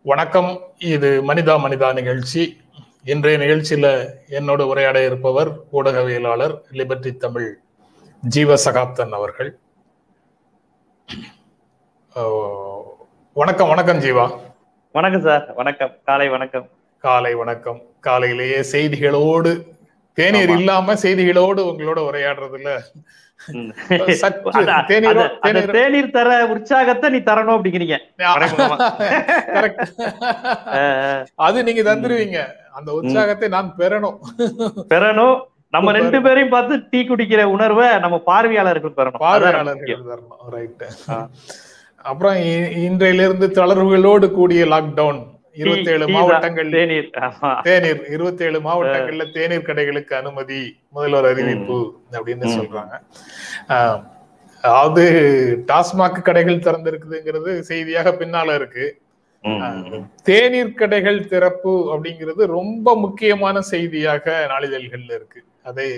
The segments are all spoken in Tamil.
வணக்கம் இது மனிதா மனிதா நிகழ்ச்சி இன்றைய நிகழ்ச்சியில என்னோட உரையாட இருப்பவர் ஊடகவியலாளர் லிபர்டி தமிழ் ஜீவ சகாப்தன் அவர்கள் அஹ், வணக்கம் வணக்கம் ஜீவா வணக்கம் சார் வணக்கம் காலை வணக்கம் காலை வணக்கம் காலையிலேயே செய்திகளோடு தேநீர் ஆமா. இல்லாம செய்திகளோடு உங்களோட உரையாடுறதுல ம். சற்று அந்த- தேநீரோ அந்த- அந்த தேநீர் தேநீர் தர உற்சாகத்தை நீ தரணும் அப்படிங்கிறீங்க மறைமுகமா. Correct. அஹ், அது நீங்க தந்துருவீங்க அந்த உற்சாகத்தை நான் பெறணும் பெறணும் நம்ம Super. ரெண்டு பேரையும் பார்த்து டீ குடிக்கிற உணர்வை நம்ம பார்வையாளர்கள் பெறணும் அதான் ரொம்ப முக்கியம். பார்வையாளர்கள் தரணும் ரைட் ஆ. அப்புறம் இ- இன்றையிலிருந்து தளர்வுகளோடு கூடிய லாக்டவுன் இருபத்தி ஏழு டீ தான், மாவட்டங்கள் தேநீர் ஆமா. தேநீர் இருபத்தி ஏழு மாவட்டங்கள்ல தேநீர் கடைகளுக்கு அனுமதி முதல்வர் அறிவிப்பு அப்படின்னு ம். சொல்றாங்க ஆஹ், அதாவது டாஸ்மாக் கடைகள் திறந்திருக்குதுங்கிறது செய்தியாக பின்னால இருக்கு ம், ம். தேநீர் கடைகள் திறப்பு அப்படிங்கிறது ரொம்ப முக்கியமான செய்தியாக நாளிதழ்கள்ல இருக்கு அதை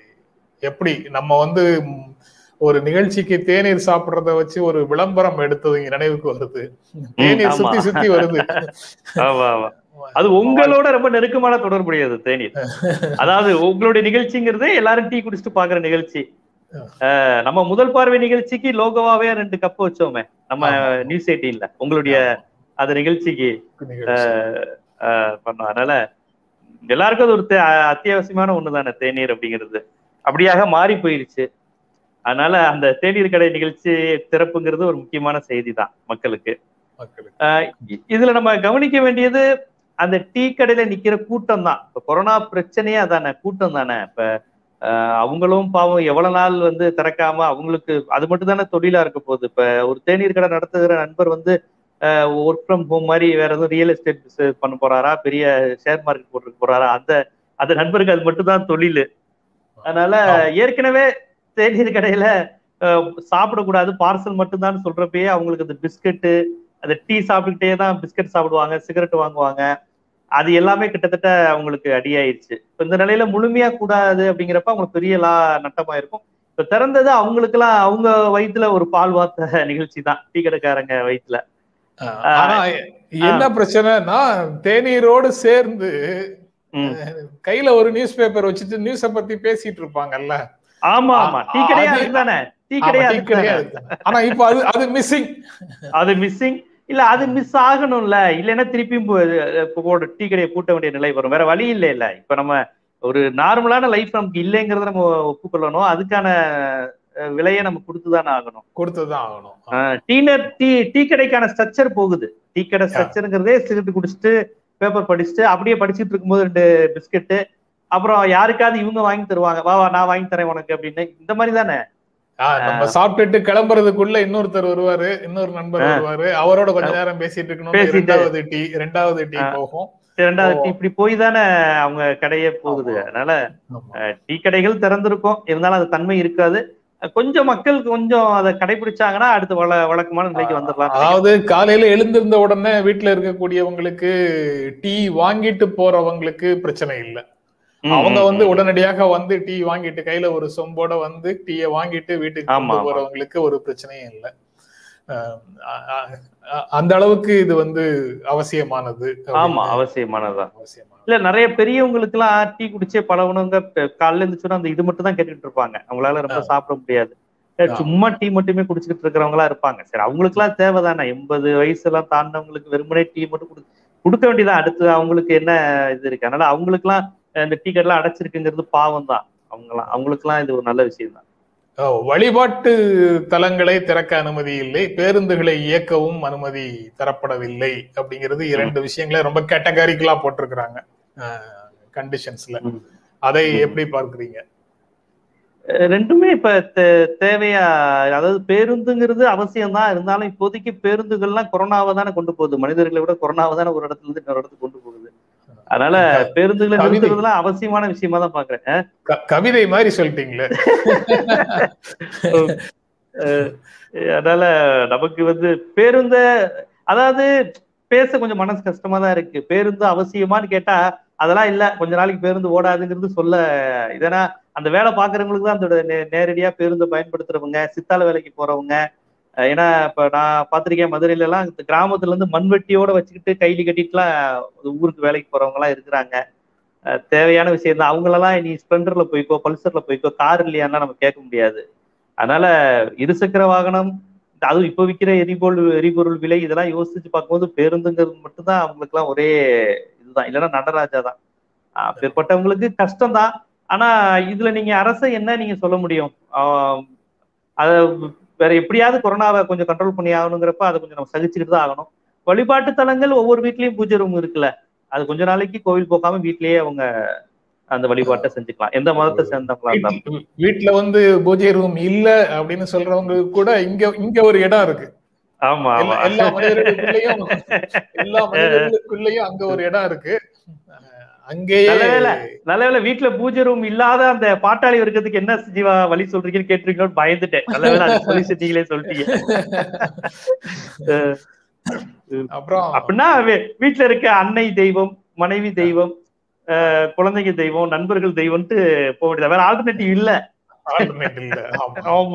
எப்படி நம்ம வந்து ம், ஒரு நிகழ்ச்சிக்கு தேநீர் சாப்பிடுறத வச்சு ஒரு விளம்பரம் எடுத்தது இங்க நினைவுக்கு வருது தேநீர் ஆமா. சுத்தி சுத்தி வருது ஆமா, ஆமா. அது உங்களோட ரொம்ப நெருக்கமான தொடர்புடையது தேநீர் அதாவது உங்களுடைய நிகழ்ச்சிங்கிறது எல்லாரும் டீ குடிச்சிட்டு பாக்குற நிகழ்ச்சி அஹ், நம்ம முதல் பார்வை நிகழ்ச்சிக்கு லோகோவாவே ரெண்டு கப் வச்சோமே நம்ம ஆமா. நியூஸ் எயிட்டீன்ல உங்களுடைய அந்த நிகழ்ச்சிக்கு நிகழ்ச்சி. அஹ், பண்ணோம் அதனால எல்லாருக்கும் அது ஒரு தே- அத்தியாவசியமான ஒண்ணுதானே தேநீர் அப்படிங்கிறது அப்படியாக மாறி போயிருச்சு அதனால அந்த தேநீர் கடை நிகழ்ச்சி திறப்புங்கிறது ஒரு முக்கியமான செய்தி தான் மக்களுக்கு மக்களுக்கு ஆஹ் இ- இதுல நம்ம கவனிக்க வேண்டியது அந்த டீ கடையில நிக்கிற கூட்டம் தான் இப்ப கொரோனா பிரச்சனையே அதானே கூட்டம் தானே இப்ப ஆஹ் அவங்களும் பாவம் எவ்வளவு நாள் வந்து திறக்காம அவங்களுக்கு அது மட்டும் தானே தொழிலா இருக்க போகுது இப்ப ஒரு தேநீர் கடை நடத்துகிற நண்பர் வந்து ஒர்க் ஃப்ரம் ஹோம் மாதிரி வேற எதுவும் ரியல் எஸ்டேட் பண்ண போறாரா பெரிய ஷேர் மார்க்கெட் போட்டுருக்க போறாரா அந்த அந்த நண்பருக்கு அது மட்டும் தான் தொழில் அதனால ஆமா. ஏற்கனவே தேநீர் கடையில ஆஹ் சாப்பிடக்கூடாது பார்சல் மட்டும்தான் சொல்றப்பயே அவங்களுக்கு அந்த பிஸ்கட்டு அந்த டீ சாப்பிட்டுக்கிட்டே தான் பிஸ்கட் சாப்பிடுவாங்க சிகரெட் வாங்குவாங்க அது எல்லாமே கிட்டத்தட்ட அவங்களுக்கு அடியாயிருச்சு இப்ப இந்த நிலையில முழுமையா கூடாது அப்படிங்கிறப்ப அவங்களுக்கு பெரிய லா நட்டமா இருக்கும் இப்ப திறந்தது அவங்களுக்கெல்லாம் அவங்க வயித்துல ஒரு பால் வார்த்த நிகழ்ச்சி தான் டீ கடைக்காரங்க வயித்துல ஆஹ், ஆனா என்ன பிரச்சனைனா தேநீரோடு சேர்ந்து ம். கையில ஒரு நியூஸ் பேப்பர் வச்சுட்டு நியூஸ பத்தி பேசிட்டு இருப்பாங்கல்ல ஆமா ஆமா டீ கடையா அது- அதுக்கு தானே டீ ஆமா, கடையா டீ அதுக்கு கடையா தானே? இருக்கு. ஆனா இப்ப அது அது மிஸ்ஸிங் அது மிஸ்ஸிங் இல்ல அது மிஸ் ஆகணும்ல இல்லைன்னா திருப்பியும் போ- இப்போ போட டீ கடையை பூட்ட வேண்டிய நிலை வரும் வேற வழி இல்லை இல்ல இப்ப நம்ம ஒரு நார்மலான லைஃப் நமக்கு இல்லைங்கிறத நம்ம ஒப்புக்கொள்ளணும் அதுக்கான அஹ், விலையை நம்ம கொடுத்துதானே ஆகணும் கொடுத்துதான் ஆகணும் அஹ், டீனர் டீ டீ கடைக்கான ஸ்ட்ரக்சர் போகுது டீ கடை ஸ்ட்ரக்சருங்கிறதே சிகரெட் குடிச்சிட்டு பேப்பர் படிச்சுட்டு அப்படியே படிச்சுட்டு இருக்கும்போது ரெண்டு பிஸ்கெட்டு அப்புறம் யாருக்காவது இவங்க வாங்கி தருவாங்க வா வா நான் வாங்கி தரேன் உனக்கு அப்படின்னு இந்த மாதிரி தானே ஆஹ், நம்ம சாப்பிட்டுட்டு கிளம்புறதுக்குள்ள இன்னொருத்தர் வருவாரு இன்னொரு நண்பர் ஆ. வருவாரு அவரோட கொஞ்ச நேரம் பேசிட்டு இருக்கணும் பேசிட்டு. ரெண்டாவது டீ ரெண்டாவது டீ ஆ. போகும் ரெண்டாவது ஓ. டீ இப்படி போய் தானே அவங்க கடையே போகுது ஆமா. அதனால ஆமா. அஹ், டீ கடைகள் திறந்திருக்கும் இருந்தாலும் அது தன்மை இருக்காது அஹ், கொஞ்சம் மக்கள் கொஞ்சம் அதை கடைபிடிச்சாங்கன்னா அடுத்து வள வழக்கமான நிலைக்கு வந்துடலாம் அதாவது காலையில எழுந்திருந்த உடனே வீட்டுல இருக்கக்கூடியவங்களுக்கு டீ வாங்கிட்டு போறவங்களுக்கு பிரச்சனை இல்ல அவங்க வந்து உடனடியாக வந்து டீ வாங்கிட்டு கையில ஒரு சொம்போட வந்து டீயை வாங்கிட்டு வீட்டுக்கு ஆமா, கொண்டு ஆமா. போறவங்களுக்கு ஒரு பிரச்சனையும் இல்ல அஹ் அ- அ- அ- அந்த அளவுக்கு இது வந்து அவசியமானது ஆமா அப்படின்னு அவசியமானதுதான் அவசியமானது இல்ல நிறைய பெரியவங்களுக்கு எல்லாம் டீ குடிச்சே பழகணுங்க பெ- காலையில இருந்துச்சுன்னா அந்த இது மட்டும் தான் கேட்டுட்டு இருப்பாங்க அவங்களால ரொம்ப சாப்பிட முடியாது அஹ் ஆ. சும்மா டீ மட்டுமே குடிச்சிட்டு இருக்கிறவங்களா இருப்பாங்க சரி அவங்களுக்கு எல்லாம் தேவைதானே எண்பது வயசு எல்லாம் தாண்டவங்களுக்கு வெறுமனே டீ மட்டும் குடு கொடுக்க வேண்டியதான் அடுத்து அவங்களுக்கு என்ன இது இருக்கு அதனால அவங்களுக்கு எல்லாம் இந்த டீ கடைலாம் அடைச்சிருக்குங்கிறது பாவம் தான் அவங்கலாம் அவங்களுக்கு எல்லாம் இது ஒரு நல்ல விஷயம் தான் அஹ் வழிபாட்டு தலங்களை திறக்க அனுமதி இல்லை பேருந்துகளை இயக்கவும் அனுமதி தரப்படவில்லை அப்படிங்கிறது இரண்டு விஷயங்களை ரொம்ப கேட்டகாரிக்கலா போட்டிருக்கிறாங்க கண்டிஷன்ஸ்ல ம். அதை ம். எப்படி பார்க்கறீங்க அஹ் ரெண்டுமே இப்ப தே- தேவையா அதாவது பேருந்துங்கிறது அவசியம் தான் இருந்தாலும் இப்போதைக்கு பேருந்துகள்லாம் கொரோனாவை தானே கொண்டு போகுது மனிதர்களை விட கொரோனாவை தானே ஒரு இடத்துல இருந்து இன்னொரு இடத்துக்கு கொண்டு போகுது அதனால பேருந்துகளை கவிதை. நிறுத்துறதுலாம் அவசியமான விஷயமா தான் பாக்குறேன் அஹ் க- கவிதை மாதிரி சொல்லிட்டீங்களே அஹ் அதனால நமக்கு வந்து பேருந்த அதாவது பேச கொஞ்சம் மனசு கஷ்டமா தான் இருக்கு பேருந்து அவசியமான்னு கேட்டா அதெல்லாம் இல்ல கொஞ்ச நாளைக்கு பேருந்து ஓடாதுங்கிறது சொல்ல இதனா அந்த வேலை பாக்குறவங்களுக்கு தான் அதோட நே- நேரடியா பேருந்தை பயன்படுத்துறவங்க சித்தால வேலைக்கு போறவங்க அஹ் ஏன்னா இப்ப நான் பார்த்திருக்கேன் மதுரையில எல்லாம் இந்த கிராமத்துல இருந்து மண்வெட்டியோட வச்சுக்கிட்டு கைலி கட்டிட்டுலாம் ஊருக்கு வேலைக்கு போறவங்க எல்லாம் இருக்கிறாங்க அஹ் தேவையான விஷயம் தான் அவங்களெல்லாம் நீ ஸ்ப்ளெண்டர்ல போய்க்கோ பல்சர்ல போய்க்கோ கார் இல்லையான்னா நம்ம கேட்க முடியாது அதனால இருசக்கர வாகனம் அதுவும் இப்ப விற்கிற எரிபொருள் எரிபொருள் விலை இதெல்லாம் யோசிச்சு பார்க்கும்போது பேருந்துங்கிறது மட்டும்தான் அவங்களுக்குலாம் ஒரே இதுதான் இல்லைன்னா நடராஜா தான் அப்பேற்பட்டவங்களுக்கு கஷ்டம் தான் ஆனா இதுல நீங்க அரசை என்ன நீங்க சொல்ல முடியும் ஆஹ் அத வேற எப்படியாவது கொரோனாவை கொஞ்சம் கண்ட்ரோல் பண்ணி ஆகணுங்கிறப்ப அதை கொஞ்சம் நம்ம சகிச்சுக்கிட்டு தான் ஆகணும் வழிபாட்டு தலங்கள் ஒவ்வொரு வீட்லயும் பூஜை ரூம் இருக்குல்ல அது கொஞ்ச நாளைக்கு கோவில் போகாம வீட்லயே அவங்க அந்த வழிபாட்டை செஞ்சுக்கலாம் எந்த மதத்தை சேர்ந்தவங்களா இருந்தாலும் வீட்- வீட்ல வந்து பூஜை ரூம் இல்ல அப்படின்னு சொல்றவங்களுக்கு கூட இங்க இங்க ஒரு இடம் இருக்கு ஆமா ஆமா எல்லா- எல்லா மனிதர்களுக்குள்ளயும் எல்லா மனிதர்களுக்குள்ளயும் அங்க ஒரு இடம் இருக்கு அஹ் அங்கேயே நல்ல வேளை. நல்ல வேளை வீட்டுல பூஜை ரூம் இல்லாத அந்த பாட்டாளி வர்க்கத்துக்கு என்ன ஜீவா வழி சொல்றீங்கன்னு கேட்டிருக்கீங்களோன்னு பயந்துட்டேன் நல்ல வேளை அது சொல்லி செஞ்சீங்களே சொல்லிட்டீங்க அஹ் அப்புறம் அப்படின்னா வீ- வீட்டுல இருக்க அன்னை தெய்வம் மனைவி தெய்வம் அஹ் குழந்தைங்க தெய்வம் நண்பர்கள் தெய்வம்ட்டு போக வேண்டியது வேற ஆல்டர்னேட்டிவ் இல்ல alternate இல்ல ஆமா. ஆமா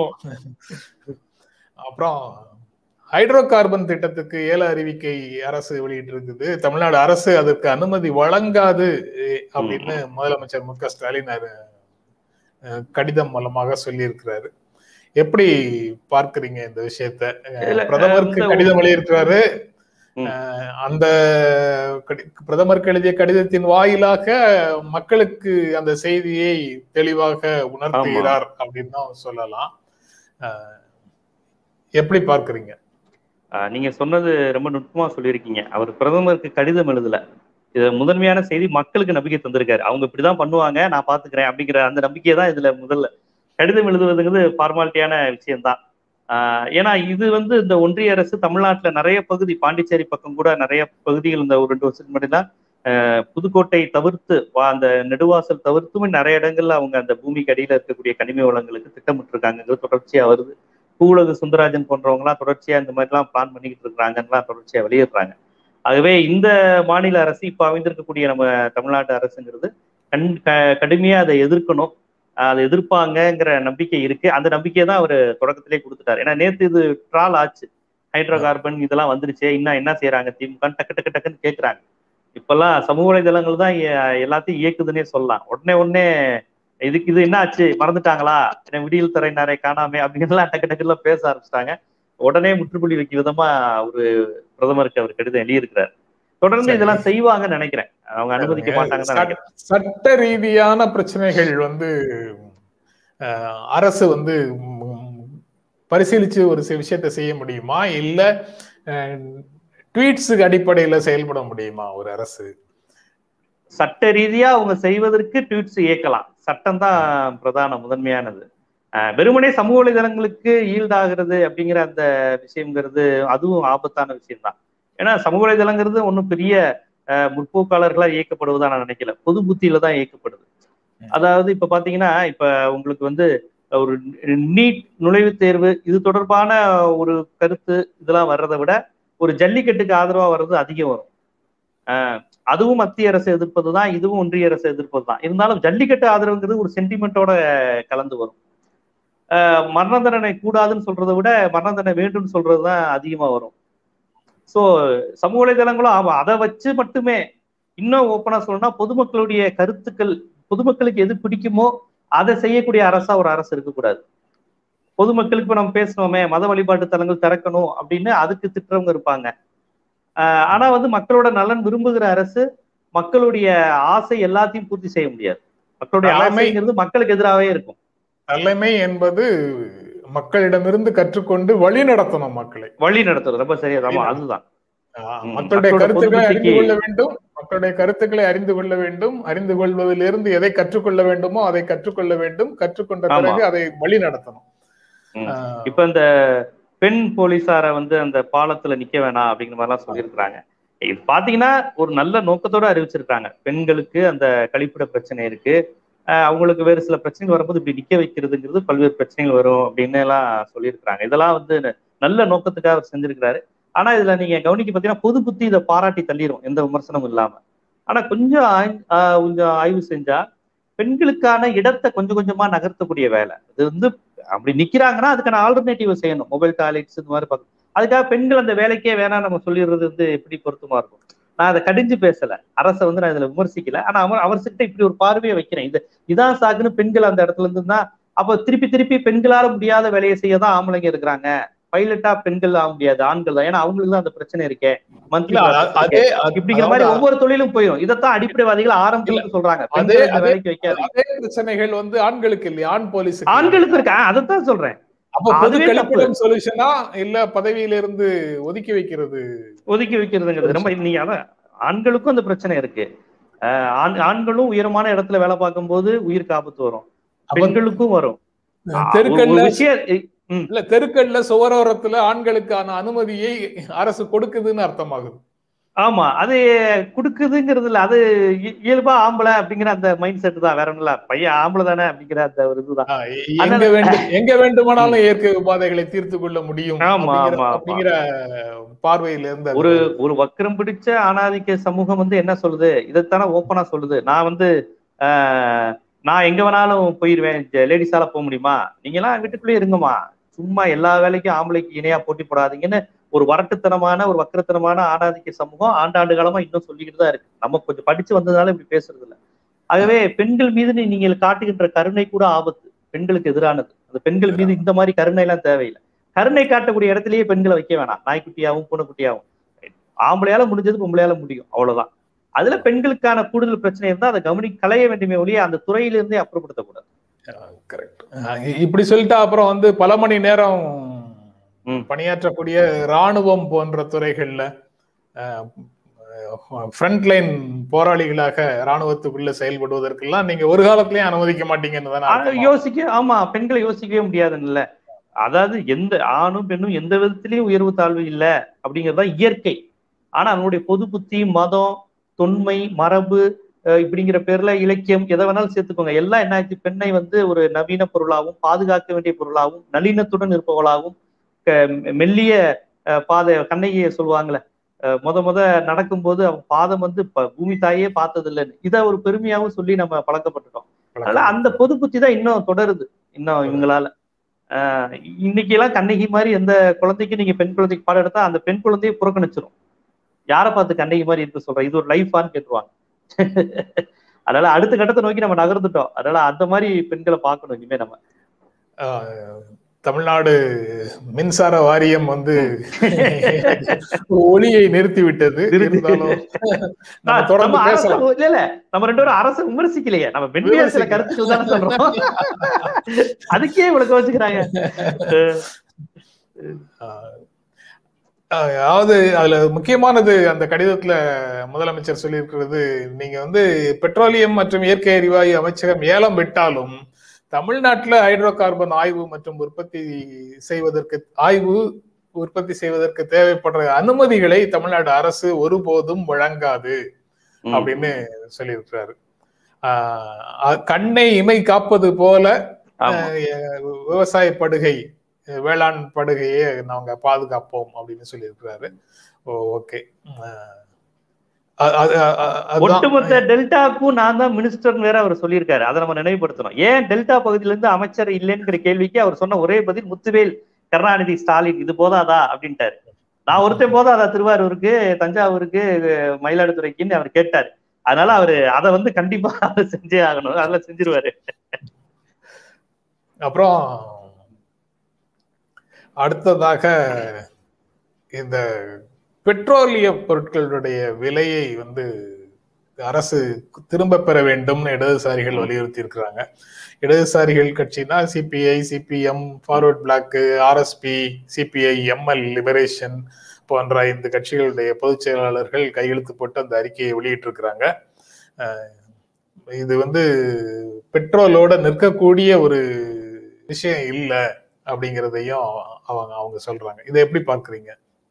அப்புறம் ஹைட்ரோ கார்பன் திட்டத்துக்கு ஏல அறிவிக்கை அரசு வெளியிட்டு இருக்குது தமிழ்நாடு அரசு அதற்கு அனுமதி வழங்காது அஹ், அப்படின்னு முதலமைச்சர் மு க ஸ்டாலின் அரு- அஹ், கடிதம் மூலமாக சொல்லியிருக்கிறாரு எப்படி பார்க்கறீங்க இந்த விஷயத்த அஹ், இல்ல, பிரதமருக்கு இந்த- கடிதம் எழுதியிருக்கிறாரு ம். அஹ், அந்த கடி- பிரதமருக்கு எழுதிய கடிதத்தின் வாயிலாக மக்களுக்கு அந்த செய்தியை தெளிவாக உணர்த்துகிறார் அப்படின்னு தான் சொல்லலாம் அஹ், எப்படி பார்க்கறீங்க ஆஹ் நீங்க சொன்னது ரொம்ப நுட்பமா சொல்லியிருக்கீங்க அவர் பிரதமருக்கு கடிதம் எழுதல இது முதன்மையான செய்தி மக்களுக்கு நம்பிக்கை தந்திருக்காரு அவங்க இப்படிதான் பண்ணுவாங்க நான் பாத்துக்கிறேன் அப்படிங்கிற அந்த நம்பிக்கையை தான் இதுல முதல்ல கடிதம் எழுதுவதுங்கிறது ஃபார்மாலிட்டியான விஷயம்தான் ஆஹ் ஏன்னா இது வந்து இந்த ஒன்றிய அரசு தமிழ்நாட்டுல நிறைய பகுதி பாண்டிச்சேரி பக்கம் கூட நிறைய பகுதிகள் இந்த ஒரு ரெண்டு வருஷத்துக்கு முன்னாடி தான் ஆஹ் புதுக்கோட்டை தவிர்த்து வா- அந்த நெடுவாசல் தவிர்த்துமே நிறைய இடங்கள்ல அவங்க அந்த பூமிக்கு அடியில இருக்கக்கூடிய கனிம வளங்களுக்கு திட்டமிட்டிருக்காங்கிறது தொடர்ச்சியா வருது பூவுலகு சுந்தராஜன் போன்றவங்கலாம் தொடர்ச்சியா இந்த மாதிரிலாம் பிளான் பண்ணிக்கிட்டு இருக்கிறாங்கலாம் தொடர்ச்சியா வெளியிடுறாங்க ஆகவே இந்த மாநில அரசு இப்ப அமைந்திருக்கக்கூடிய நம்ம தமிழ்நாட்டு அரசுங்கிறது கண் க- கடுமையா அதை எதிர்க்கணும் ஆஹ் அதை எதிர்ப்பாங்கங்கிற நம்பிக்கை இருக்கு அந்த நம்பிக்கையை தான் அவர் தொடக்கத்திலே கொடுத்துட்டாரு ஏன்னா நேத்து இது ட்ரால் ஆச்சு ஹைட்ரோ கார்பன் இதெல்லாம் வந்துருச்சே இன்னும் என்ன செய்யறாங்க திமுக டக்கு டக்கு டக்குன்னு கேட்கறாங்க இப்பெல்லாம் சமூக வலைதளங்கள் தான் எ- எல்லாத்தையும் இயக்குதுன்னே சொல்லலாம் உடனே உடனே இதுக்கு இது என்ன ஆச்சு மறந்துட்டாங்களா என்ன விடியல் துறையினரை காணாமே அப்படின்லாம் டக்கு டக்குலாம் பேச ஆரம்பிச்சிட்டாங்க உடனே முற்றுப்புள்ளி வைக்க விதமா ஒரு பிரதமருக்கு அவர் கடிதம் எழுதியிருக்கிறார் தொடர்ந்து சரி. இதெல்லாம் செய்வாங்கன்னு நினைக்கிறேன் அவங்க அனுமதிக்க மாட்டாங்கன்னு தான் நினைக்கிறேன் சட்ட- சட்ட ரீதியான பிரச்சனைகள் வந்து அஹ், அரசு வந்து ம், பரிசீலிச்சு ஒரு சில விஷயத்தை செய்ய முடியுமா இல்ல ட்வீட்ஸுக்கு அடிப்படையில செயல்பட முடியுமா ஒரு அரசு சட்ட ரீதியா அவங்க செய்வதற்கு ட்வீட்ஸ் இயக்கலாம் சட்டம் தான் பிரதான முதன்மையானது அஹ் வெறுமனே சமூக வலைதளங்களுக்கு ஈல்டாகிறது அப்படிங்கிற அந்த விஷயங்கிறது அதுவும் ஆபத்தான விஷயம் தான் ஏன்னா சமூக வலைதளங்கிறது ஒன்றும் பெரிய அஹ், முற்போக்காளர்களா இயக்கப்படுவதா நான் நினைக்கல பொது புத்தியில தான் இயக்கப்படுது அதாவது இப்ப பாத்தீங்கன்னா இப்ப உங்களுக்கு வந்து ஒரு நீட் நுழைவுத் தேர்வு இது தொடர்பான ஒரு கருத்து இதெல்லாம் வர்றதை விட ஒரு ஜல்லிக்கட்டுக்கு ஆதரவா வர்றது அதிகம் வரும் அஹ் அதுவும் மத்திய அரசு எதிர்ப்பது தான் இதுவும் ஒன்றிய அரசு எதிர்ப்பது தான் இருந்தாலும் ஜல்லிக்கட்டு ஆதரவுங்கிறது ஒரு சென்டிமெண்டோட கலந்து வரும் அஹ் மரண தண்டனை கூடாதுன்னு சொல்றதை விட மரண தண்டனை வேண்டும்னு சொல்றது தான் அதிகமா வரும் ஸோ சமூக வலைதளங்களும் ஆமா அதை வச்சு மட்டுமே இன்னும் ஓப்பனா சொல்லணும்னா பொதுமக்களுடைய கருத்துக்கள் பொதுமக்களுக்கு எது பிடிக்குமோ அதை செய்யக்கூடிய அரசா ஒரு அரசு இருக்கக்கூடாது பொதுமக்களுக்கு இப்ப நம்ம பேசணுமே மத வழிபாட்டு தலங்கள் திறக்கணும் அப்படின்னு அதுக்கு திட்டுறவங்க இருப்பாங்க ஆஹ் ஆனா வந்து மக்களோட நலன் விரும்புகிற அரசு மக்களுடைய ஆசை எல்லாத்தையும் பூர்த்தி செய்ய முடியாது மக்களுடைய தலைமை- ஆசைங்கிறது மக்களுக்கு எதிராகவே இருக்கும் தலைமை என்பது மக்களிடமிருந்து கற்றுக்கொண்டு வழி நடத்தணும் மக்களை வழி நடத்துறது ரொம்ப சரியா ஆமா அதுதான் ஆஹ் ம், மக்களுடைய மக்களோட கருத்துக்களை அறிந்து பொதுப்புத்திக்கு- கொள்ள வேண்டும் மக்களுடைய கருத்துக்களை அறிந்து கொள்ள வேண்டும் அறிந்து கொள்வதிலிருந்து எதை கற்றுக்கொள்ள வேண்டுமோ அதை கற்றுக்கொள்ள வேண்டும் கற்றுக்கொண்ட ஆமா. பிறகு அதை வழி நடத்தணும் ம். ஆஹ் இப்ப இந்த பெண் போலீசார வந்து அந்த பாலத்துல நிக்க வேணாம் அப்படிங்கிற மாதிரிலாம் சொல்லியிருக்கிறாங்க இது பாத்தீங்கன்னா ஒரு நல்ல நோக்கத்தோட அறிவிச்சிருக்காங்க பெண்களுக்கு அந்த கழிப்பிட பிரச்சனை இருக்கு ஆஹ் அவங்களுக்கு வேறு சில பிரச்சனைகள் வரும்போது இப்படி நிக்க வைக்கிறதுங்கிறது பல்வேறு பிரச்சனைகள் வரும் அப்படின்னு எல்லாம் சொல்லியிருக்கிறாங்க இதெல்லாம் வந்து நல்ல நோக்கத்துக்காக அவர் செஞ்சிருக்கிறாரு ஆனா இதுல நீங்க கவனிக்க பாத்தீங்கன்னா பொது புத்தி இதை பாராட்டி தள்ளிரும் எந்த விமர்சனமும் இல்லாம ஆனா கொஞ்சம் ஆய்- ஆஹ் கொஞ்சம் ஆய்வு செஞ்சா பெண்களுக்கான இடத்தை கொஞ்சம் கொஞ்சமா நகர்த்தக்கூடிய வேலை இது வந்து அப்படி நிக்கிறாங்கன்னா அதுக்கான ஆல்டர்னேட்டிவ் செய்யணும் மொபைல் டாய்லெட்ஸ் இந்த மாதிரி பார்க்கணும் அதுக்காக பெண்கள் அந்த வேலைக்கே வேணாம் நம்ம சொல்லிடுறது வந்து எப்படி பொருத்தமா இருக்கும் நான் அதை கடிஞ்சு பேசல அரசை வந்து நான் இதுல விமர்சிக்கல ஆனா அவர் அவர்கிட்ட இப்படி ஒரு பார்வையை வைக்கிறேன் இது இதான் சாக்குன்னு பெண்கள் அந்த இடத்துல இருந்து தான் அப்ப திருப்பி திருப்பி பெண்களால முடியாத வேலையை செய்ய தான் ஆம்பளைங்க இருக்கிறாங்க பைலட்டா பெண்கள் ஆக முடியாது ஆண்கள் தான் ஏன்னா அவங்களுக்கு தான் அந்த பிரச்சனை இருக்கே மந்த்லி அதே இப்படிங்கிற மாதிரி ஒவ்வொரு தொழிலும் போயிடும் இதைத்தான் அடிப்படைவாதிகள் ஆரம்பத்துல சொல்றாங்க அதே பெண்கள் இந்த வேலைக்கு வைக்காது அதே பிரச்சனைகள் வந்து ஆண்களுக்கு இல்லையா ஆண் போலீஸ் ஆண்களுக்கு இருக்கா அதைத்தான் சொல்றேன் அப்ப பொது அதுவே கழிப்பிடம் சொல்யூஷனா இல்ல பதவியில இருந்து ஒதுக்கி வைக்கிறது ஒதுக்கி வைக்கிறதுங்கிறது ரொம்ப நீங்க அதான் ஆண்களுக்கும் அந்த பிரச்சனை இருக்கு அஹ் ஆண் ஆண்களும் உயரமான இடத்துல வேலை பார்க்கும்போது உயிருக்கு ஆபத்து வரும் அப்ப பெண்களுக்கும் வரும் ஒரு- தெருக்கல்ல ஒரு விஷயம் இல்ல தெருக்கல்ல சுவரோரத்துல ஆண்களுக்கான அனுமதியை அரசு கொடுக்குதுன்னு அர்த்தமாகுது ஆமா அது குடுக்குதுங்கிறது இல்ல அது இ- இயல்பா ஆம்பளை அப்படிங்கிற அந்த மைண்ட் செட் தான் வேற ஒண்ணும் இல்ல பையன் ஆம்பளை தானே அப்படிங்கிற அந்த ஒரு இதுதான் ஆ, எங்க வேண்டும் எங்க வேண்டுமானாலும் இயற்கை உபாதைகளை தீர்த்து கொள்ள முடியும் ஆமா, அப்படிங்கிற- ஆமா, ஆமா. அப்படிங்கிற பார்வையில இருந்து அது ஒரு ஒரு வக்கரம் பிடிச்ச ஆணாதிக்க சமூகம் வந்து என்ன சொல்லுது இதைத்தானே ஓப்பனா சொல்லுது நான் வந்து ஆஹ், நான் எங்க வேணாலும் போயிருவேன் லேடிஸால போக முடியுமா நீங்க எல்லாம் வீட்டுக்குள்ளேயே இருங்கம்மா சும்மா எல்லா வேலைக்கும் ஆம்பளைக்கு இணையா போட்டி போடாதீங்கன்னு ஒரு வரட்டுத்தனமான ஒரு வக்கரத்தனமான ஆணாதிக்க சமூகம் ஆண்டாண்டு காலமா இன்னும் சொல்லிக்கிட்டு தான் இருக்கு நம்ம கொஞ்சம் படிச்சு வந்ததுனால இப்படி பேசுறது இல்ல ஆகவே பெண்கள் மீது நீ- நீங்கள் காட்டுகின்ற கருணை கூட ஆபத்து பெண்களுக்கு எதிரானது அந்த பெண்கள் மீது இந்த மாதிரி கருணை எல்லாம் தேவையில்லை கருணை காட்டக்கூடிய இடத்துலயே பெண்களை வைக்க வேணாம் நாய்க்குட்டியாவும் பூனைக்குட்டியாவும் ஆம்பளையால முடிஞ்சது பொம்பளையால முடியும் அவ்வளவுதான் அதுல பெண்களுக்கான கூடுதல் பிரச்சனை இருந்தா அதை கவனி களைய வேண்டுமே ஒழிய அந்த துறையிலிருந்தே அப்புறப்படுத்தக்கூடாது கரெக்ட் இப்படி சொல்லிட்டா அப்புறம் வந்து பல மணி நேரம் ம். பணியாற்றக்கூடிய ராணுவம் போன்ற துறைகள்ல ஃப்ரண்ட் போராளிகளாக ராணுவத்துக்குள்ள செயல்படுவதற்கெல்லாம் நீங்க ஒரு காலத்திலயும் அனுமதிக்க மாட்டீங்கன்னு தானே ஆனா அர்த்தமா? யோசிக்க ஆமா பெண்களை யோசிக்கவே முடியாதுன்னு அதாவது எந்த ஆணும் பெண்ணும் எந்த விதத்திலயும் உயர்வு தாழ்வு இல்ல அப்படிங்கறதா இயற்கை ஆனா அதனுடைய பொது புத்தி மதம் தொன்மை மரபு அஹ் இப்படிங்கிற பேர்ல இலக்கியம் எதை வேணாலும் சேர்த்துக்கோங்க எல்லாம் என்ன ஆச்சு பெண்ணை வந்து ஒரு நவீன பொருளாகவும் பாதுகாக்க வேண்டிய பொருளாகவும் நளினத்துடன் இருப்பவளாகவும் க- மெல்லிய அஹ், பாதை கண்ணகியை சொல்லுவாங்கல்ல அஹ், முத முத நடக்கும்போது அவன் பாதம் வந்து ப- பூமி தாயே பார்த்தது இல்லைன்னு இதை ஒரு பெருமையாவும் சொல்லி நம்ம பழக்கப்பட்டுட்டோம் அதனால அந்த பொது புத்தி தான் இன்னும் தொடருது இன்னும் இவங்களால ஆஹ் இன்னைக்கு எல்லாம் கண்ணகி மாதிரி எந்த குழந்தைக்கு நீங்க பெண் குழந்தைக்கு பாடம் எடுத்தா அந்த பெண் குழந்தையை புறக்கணிச்சிரும் யாரை பார்த்து கண்ணகி மாதிரி இருக்கு சொல்ற இது ஒரு லைஃபான்னு கேட்டுருவாங்க அதனால அடுத்த கட்டத்தை நோக்கி நம்ம நகர்ந்துட்டோம் அதனால அந்த மாதிரி பெண்களை பார்க்கணும் இனிமே நம்ம ஆஹ், தமிழ்நாடு மின்சார வாரியம் வந்து ஒளியை நிறுத்தி விட்டது நிறுத்தி- இருந்தாலும் நம்ம நம்ம தொடர்ந்து அரசு பேசலாம் இல்ல இல்ல நம்ம ரெண்டு பேரும் அரசு விமர்சிக்கலையே நம்ம பெண்மையா சில கருத்துக்கள் தானே சொல்றோம் அதுக்கே இவ்வளவு வச்சுக்கிறாங்க ஆஹ், அதாவது அதுல முக்கியமானது அந்த கடிதத்துல முதலமைச்சர் சொல்லியிருக்கிறது நீங்க வந்து பெட்ரோலியம் மற்றும் இயற்கை எரிவாயு அமைச்சகம் ஏலம் விட்டாலும் தமிழ்நாட்டுல ஹைட்ரோ கார்பன் ஆய்வு மற்றும் உற்பத்தி செய்வதற்கு ஆய்வு உற்பத்தி செய்வதற்கு தேவைப்படுற அனுமதிகளை தமிழ்நாடு அரசு ஒருபோதும் வழங்காது அப்படின்னு சொல்லியிருக்கிறாரு ஆஹ் கண்ணை இமை காப்பது போல ஆமா. அஹ் விவசாய படுகை வேளாண் படுகையை நாங்க பாதுகாப்போம் அப்படின்னு சொல்லியிருக்கிறாரு ஓகே ஒட்டுமொத்த டெல்டாக்கும் நான் தான் மினிஸ்டர் வேற அவர் சொல்லியிருக்காரு அதை நம்ம நினைவுபடுத்தணும் ஏன் டெல்டா பகுதியில இருந்து அமைச்சர் இல்லைங்கிற கேள்விக்கு அவர் சொன்ன ஒரே பதில் முத்துவேல் கருணாநிதி ஸ்டாலின் இது போதாதா அப்படின்ட்டாரு நான் ஒருத்தன் போதாதா திருவாரூருக்கு தஞ்சாவூருக்கு மயிலாடுதுறைக்குன்னு அவர் கேட்டாரு அதனால அவரு அதை வந்து கண்டிப்பா அவர் செஞ்சே ஆகணும் அதெல்லாம் செஞ்சிருவாரு அப்புறம் அடுத்ததாக இந்த பெட்ரோலிய பொருட்களுடைய விலையை வந்து அரசு திரும்ப பெற வேண்டும்னு இடதுசாரிகள் வலியுறுத்தி இருக்கிறாங்க இடதுசாரிகள் கட்சினா CPI CPM Forward Bloc RSP CPI ML Liberation போன்ற இந்த கட்சிகளுடைய பொதுச் செயலாளர்கள் கையெழுத்து போட்டு அந்த அறிக்கையை வெளியிட்டிருக்கிறாங்க இது வந்து பெட்ரோலோட நிற்கக்கூடிய ஒரு விஷயம் இல்லை அப்படிங்கிறதையும் அவங்க அவங்க சொல்றாங்க இதை எப்படி பார்க்குறீங்க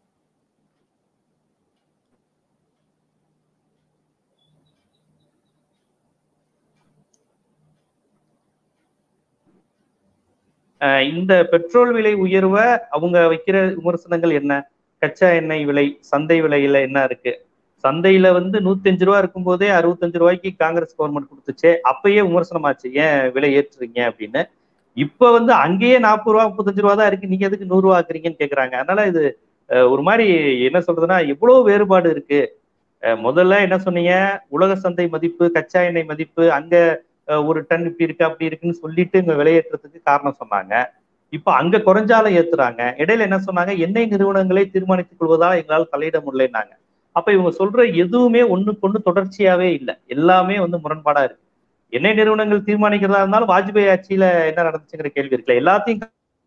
இந்த பெட்ரோல் விலை உயர்வை அவங்க வைக்கிற விமர்சனங்கள் என்ன கச்சா எண்ணெய் விலை சந்தை விலையில என்ன இருக்கு சந்தையில வந்து நூத்தி அஞ்சு ரூபா இருக்கும் போதே அறுபத்தஞ்சு ரூபாய்க்கு காங்கிரஸ் கவர்மெண்ட் கொடுத்துச்சே அப்பயே விமர்சனமாச்சு ஏன் விலை ஏற்றுறீங்க அப்படின்னு இப்ப வந்து அங்கேயே நாற்பது ரூபா முப்பத்தஞ்சு ரூபா தான் இருக்கு நீங்க எதுக்கு நூறு ரூபா ஆக்குறீங்கன்னு கேக்குறாங்க அதனால இது அஹ், ஒரு மாதிரி என்ன சொல்றதுன்னா எவ்வளவு வேறுபாடு இருக்கு அஹ், முதல்ல என்ன சொன்னீங்க உலக சந்தை மதிப்பு கச்சா எண்ணெய் மதிப்பு அங்க அஹ், ஒரு டன் இப்படி இருக்கு அப்படி இருக்குன்னு சொல்லிட்டு இங்க விலையேற்றத்துக்கு காரணம் சொன்னாங்க இப்ப அங்க குறைஞ்சாலும் ஏத்துறாங்க இடையில என்ன சொன்னாங்க எண்ணெய் நிறுவனங்களே தீர்மானித்துக் கொள்வதால் எங்களால் தலையிட முடியலன்னாங்க அப்ப இவங்க சொல்ற எதுவுமே ஒண்ணுக்கு ஒண்ணு தொடர்ச்சியாவே இல்லை எல்லாமே வந்து முரண்பாடா இருக்கு எண்ணெய் நிறுவனங்கள் தீர்மானிக்கிறதா இருந்தாலும் வாஜ்பாய் ஆட்சியில என்ன நடந்துச்சுங்கிற கேள்வி இருக்குல்ல எல்லாத்தையும்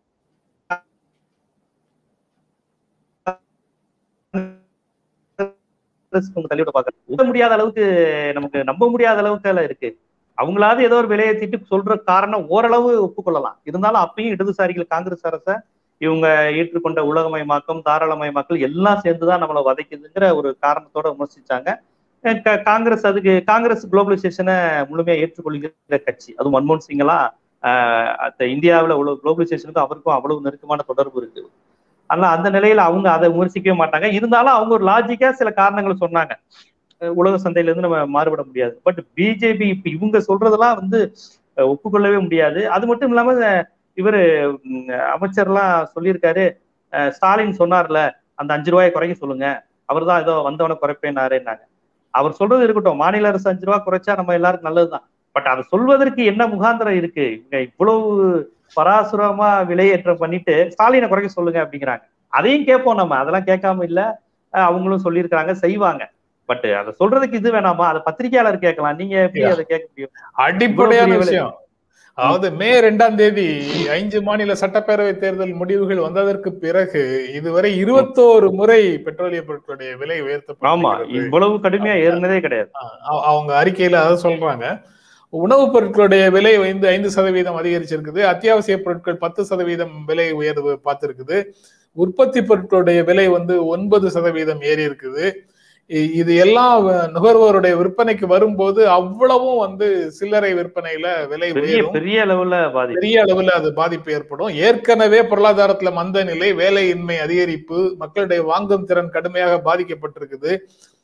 தள்ளிவிட பாக்க முடியாத அளவுக்கு நமக்கு நம்ப முடியாத அளவுக்கு எல்லாம் இருக்கு அவங்களாவது ஏதோ ஒரு விலையேற்றிட்டு சொல்ற காரணம் ஓரளவு ஒப்புக்கொள்ளலாம் இருந்தாலும் அப்பயும் இடதுசாரிகள் காங்கிரஸ் அரச இவங்க ஏற்றுக்கொண்ட உலகமயமாக்கம் தாராளமயமாக்கல் எல்லாம் சேர்ந்துதான் நம்மளை வதைக்குதுங்கிற ஒரு காரணத்தோட விமர்சிச்சாங்க அஹ் கா- காங்கிரஸ் அதுக்கு காங்கிரஸ் குளோபலைசேஷனை முழுமையா ஏற்றுக்கொள்கிற கட்சி அது மன்மோகன் சிங் எல்லாம் ஆஹ் அந்த இந்தியாவுல உள்ள குளோபலைசேஷனுக்கும் அவருக்கும் அவ்வளவு நெருக்கமான தொடர்பு இருக்கு ஆனா அந்த நிலையில அவங்க அதை விமர்சிக்கவே மாட்டாங்க இருந்தாலும் அவங்க ஒரு லாஜிக்கா சில காரணங்கள் சொன்னாங்க அஹ் உலக சந்தையில இருந்து நம்ம மாறுபட முடியாது பட் பிஜேபி இப்ப இவங்க சொல்றதெல்லாம் வந்து அஹ் ஒப்புக்கொள்ளவே முடியாது அது மட்டும் இல்லாம அஹ் இவரு ம், அமைச்சர்லாம் சொல்லியிருக்காரு அஹ் ஸ்டாலின் சொன்னார்ல அந்த அஞ்சு ரூபாயை குறைக்க சொல்லுங்க அவர் தான் ஏதோ வந்தவனை குறைப்பேனாருன்னாங்க அவர் சொல்றது இருக்கட்டும் மாநில அரசு அஞ்சு ரூபா குறைச்சா நம்ம எல்லாருக்கும் நல்லதுதான் பட் அதை சொல்வதற்கு என்ன முகாந்திரம் இருக்கு இவங்க இவ்வளவு பராசுரமா விலையேற்றம் பண்ணிட்டு ஸ்டாலினை குறைக்க சொல்லுங்க அப்படிங்கிறாங்க அதையும் கேட்போம் நம்ம அதெல்லாம் கேட்காம இல்ல அஹ் அவங்களும் சொல்லியிருக்கிறாங்க செய்வாங்க பட் அதை சொல்றதுக்கு இது வேணாமா அதை பத்திரிகையாளர் கேட்கலாம் நீங்க எப்படி அதை கேட்க முடியும் அடிப்படையான இவ்வளவு பெரிய விஷயம் அதாவது மே ரெண்டாம் தேதி ஐந்து மாநில சட்டப்பேரவை தேர்தல் முடிவுகள் வந்ததற்கு பிறகு இதுவரை இருபத்தோரு முறை பெட்ரோலிய பொருட்களுடைய விலை ஆமா உயர்த்தப்பட்டிருக்கிறது இவ்வளவு கடுமையா ஏறினதே கிடையாது அ- அவங்க அறிக்கையில அதை சொல்றாங்க உணவுப் பொருட்களுடைய விலை வந்து ஐந்து சதவீதம் அதிகரிச்சிருக்குது அத்தியாவசிய பொருட்கள் பத்து சதவீதம் விலை உயர்வு பார்த்திருக்குது உற்பத்தி பொருட்களுடைய விலை வந்து ஒன்பது சதவீதம் ஏறி இருக்குது இ- இது எல்லாம் வ- நுகர்வோருடைய விற்பனைக்கு வரும்போது அவ்வளவும் வந்து சில்லறை விற்பனையில விலை பெரிய உயரும் பெரிய லெவல்ல பாதிப்பு பெரிய அளவுல அது பாதிப்பு ஏற்படும் ஏற்கனவே பொருளாதாரத்துல மந்த நிலை வேலையின்மை அதிகரிப்பு மக்களுடைய வாங்கும் திறன் கடுமையாக பாதிக்கப்பட்டிருக்குது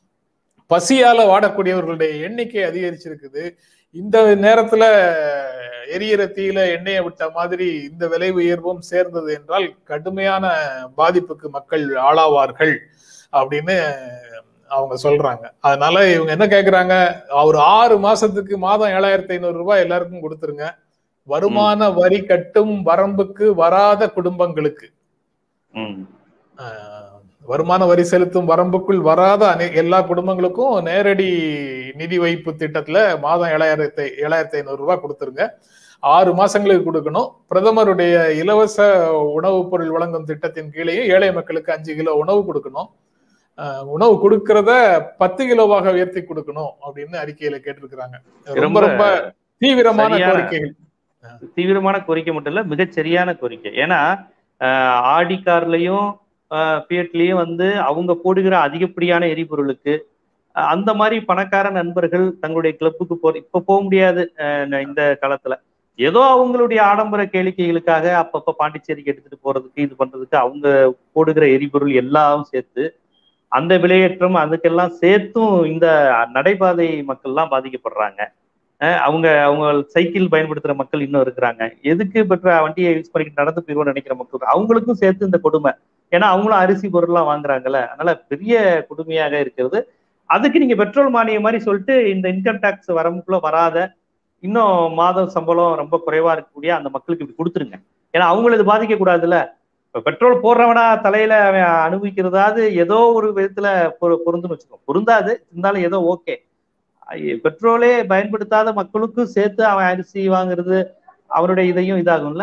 பசியால வாடக்கூடியவர்களுடைய எண்ணிக்கை அதிகரிச்சிருக்குது இந்த நேரத்துல எரியிற தீயில எண்ணெயை விட்ட மாதிரி இந்த விலை உயர்வும் சேர்ந்தது என்றால் கடுமையான பாதிப்புக்கு மக்கள் ஆளாவார்கள் அப்படின்னு அவங்க சொல்றாங்க அதனால இவங்க என்ன கேக்குறாங்க ஒரு ஆறு மாசத்துக்கு மாதம் ஏழாயிரத்தி ஐநூறு ரூபாய் எல்லாருக்கும் கொடுத்துருங்க வருமான வரி கட்டும் வரம்புக்கு வராத குடும்பங்களுக்கு ம். ஆஹ், வருமான வரி செலுத்தும் வரம்புக்குள் வராத அனை எல்லா குடும்பங்களுக்கும் நேரடி நிதி வைப்பு திட்டத்துல மாதம் ஏழாயிரத்தி ஏழாயிரத்தி ஐநூறு ரூபாய் கொடுத்துருங்க ஆறு மாசங்களுக்கு கொடுக்கணும் பிரதமருடைய இலவச உணவுப் பொருள் வழங்கும் திட்டத்தின் கீழேயும் ஏழை மக்களுக்கு அஞ்சு கிலோ உணவு கொடுக்கணும் ஆஹ், உணவு கொடுக்கறத பத்து கிலோவாக உயர்த்தி கொடுக்கணும் அப்படின்னு அறிக்கையில கேட்டிருக்கிறாங்க ரொம்ப ரொம்ப ரொம்ப தீவிரமான சரியான- கோரிக்கைகள் தீவிரமான கோரிக்கை மட்டும் இல்ல மிகச் சரியான கோரிக்கை ஏன்னா ஆஹ், ஆடி கார்லயும் பியட்லயும் வந்து அவங்க போடுகிற அதிகப்படியான எரிபொருளுக்கு ஆஹ், அந்த மாதிரி பணக்கார நண்பர்கள் தங்களுடைய கிளப்புக்கு போற இப்ப போக முடியாது ஆஹ், இந்த காலத்துல ஏதோ அவங்களுடைய ஆடம்பர கேளிக்கைகளுக்காக அப்பப்ப பாண்டிச்சேரிக்கு எடுத்துட்டு போறதுக்கு இது பண்றதுக்கு அவங்க போடுகிற எரிபொருள் எல்லாம் சேர்த்து அந்த விலையேற்றம் அதுக்கெல்லாம் சேர்த்தும் இந்த நடைபாதை மக்கள்லாம் பாதிக்கப்படுறாங்க அஹ் அவங்க அவங்க சைக்கிள் பயன்படுத்துற மக்கள் இன்னும் இருக்கிறாங்க எதுக்கு பெற்ற வண்டியை யூஸ் பண்ணிட்டு நடந்து போயிருவோம்னு நினைக்கிற மக்கள் அவங்களுக்கும் சேர்த்து இந்த கொடுமை ஏன்னா அவங்களும் அரிசி பொருள்லாம் வாங்குறாங்கல்ல அதனால பெரிய கொடுமையாக இருக்கிறது அதுக்கு நீங்க பெட்ரோல் மானியம் மாதிரி சொல்லிட்டு இந்த இன்கம் டேக்ஸ் வரம்புக்குள்ள வராத இன்னும் மாத சம்பளம் ரொம்ப குறைவா இருக்கக்கூடிய அந்த மக்களுக்கு இப்படி கொடுத்துருங்க ஏன்னா அவங்கள இது பாதிக்க கூடாதுல்ல இப்ப பெட்ரோல் போடுறவனா தலையில அவன் அனுபவிக்கிறதாவது ஏதோ ஒரு விதத்துல பொரு- பொருந்துன்னு வச்சுக்கோ பொருந்தாது இருந்தாலும் ஏதோ ஓகே பெட்ரோலே பயன்படுத்தாத மக்களுக்கும் சேர்த்து அவன் அரிசி வாங்குறது அவருடைய இதையும் இதாகும்ல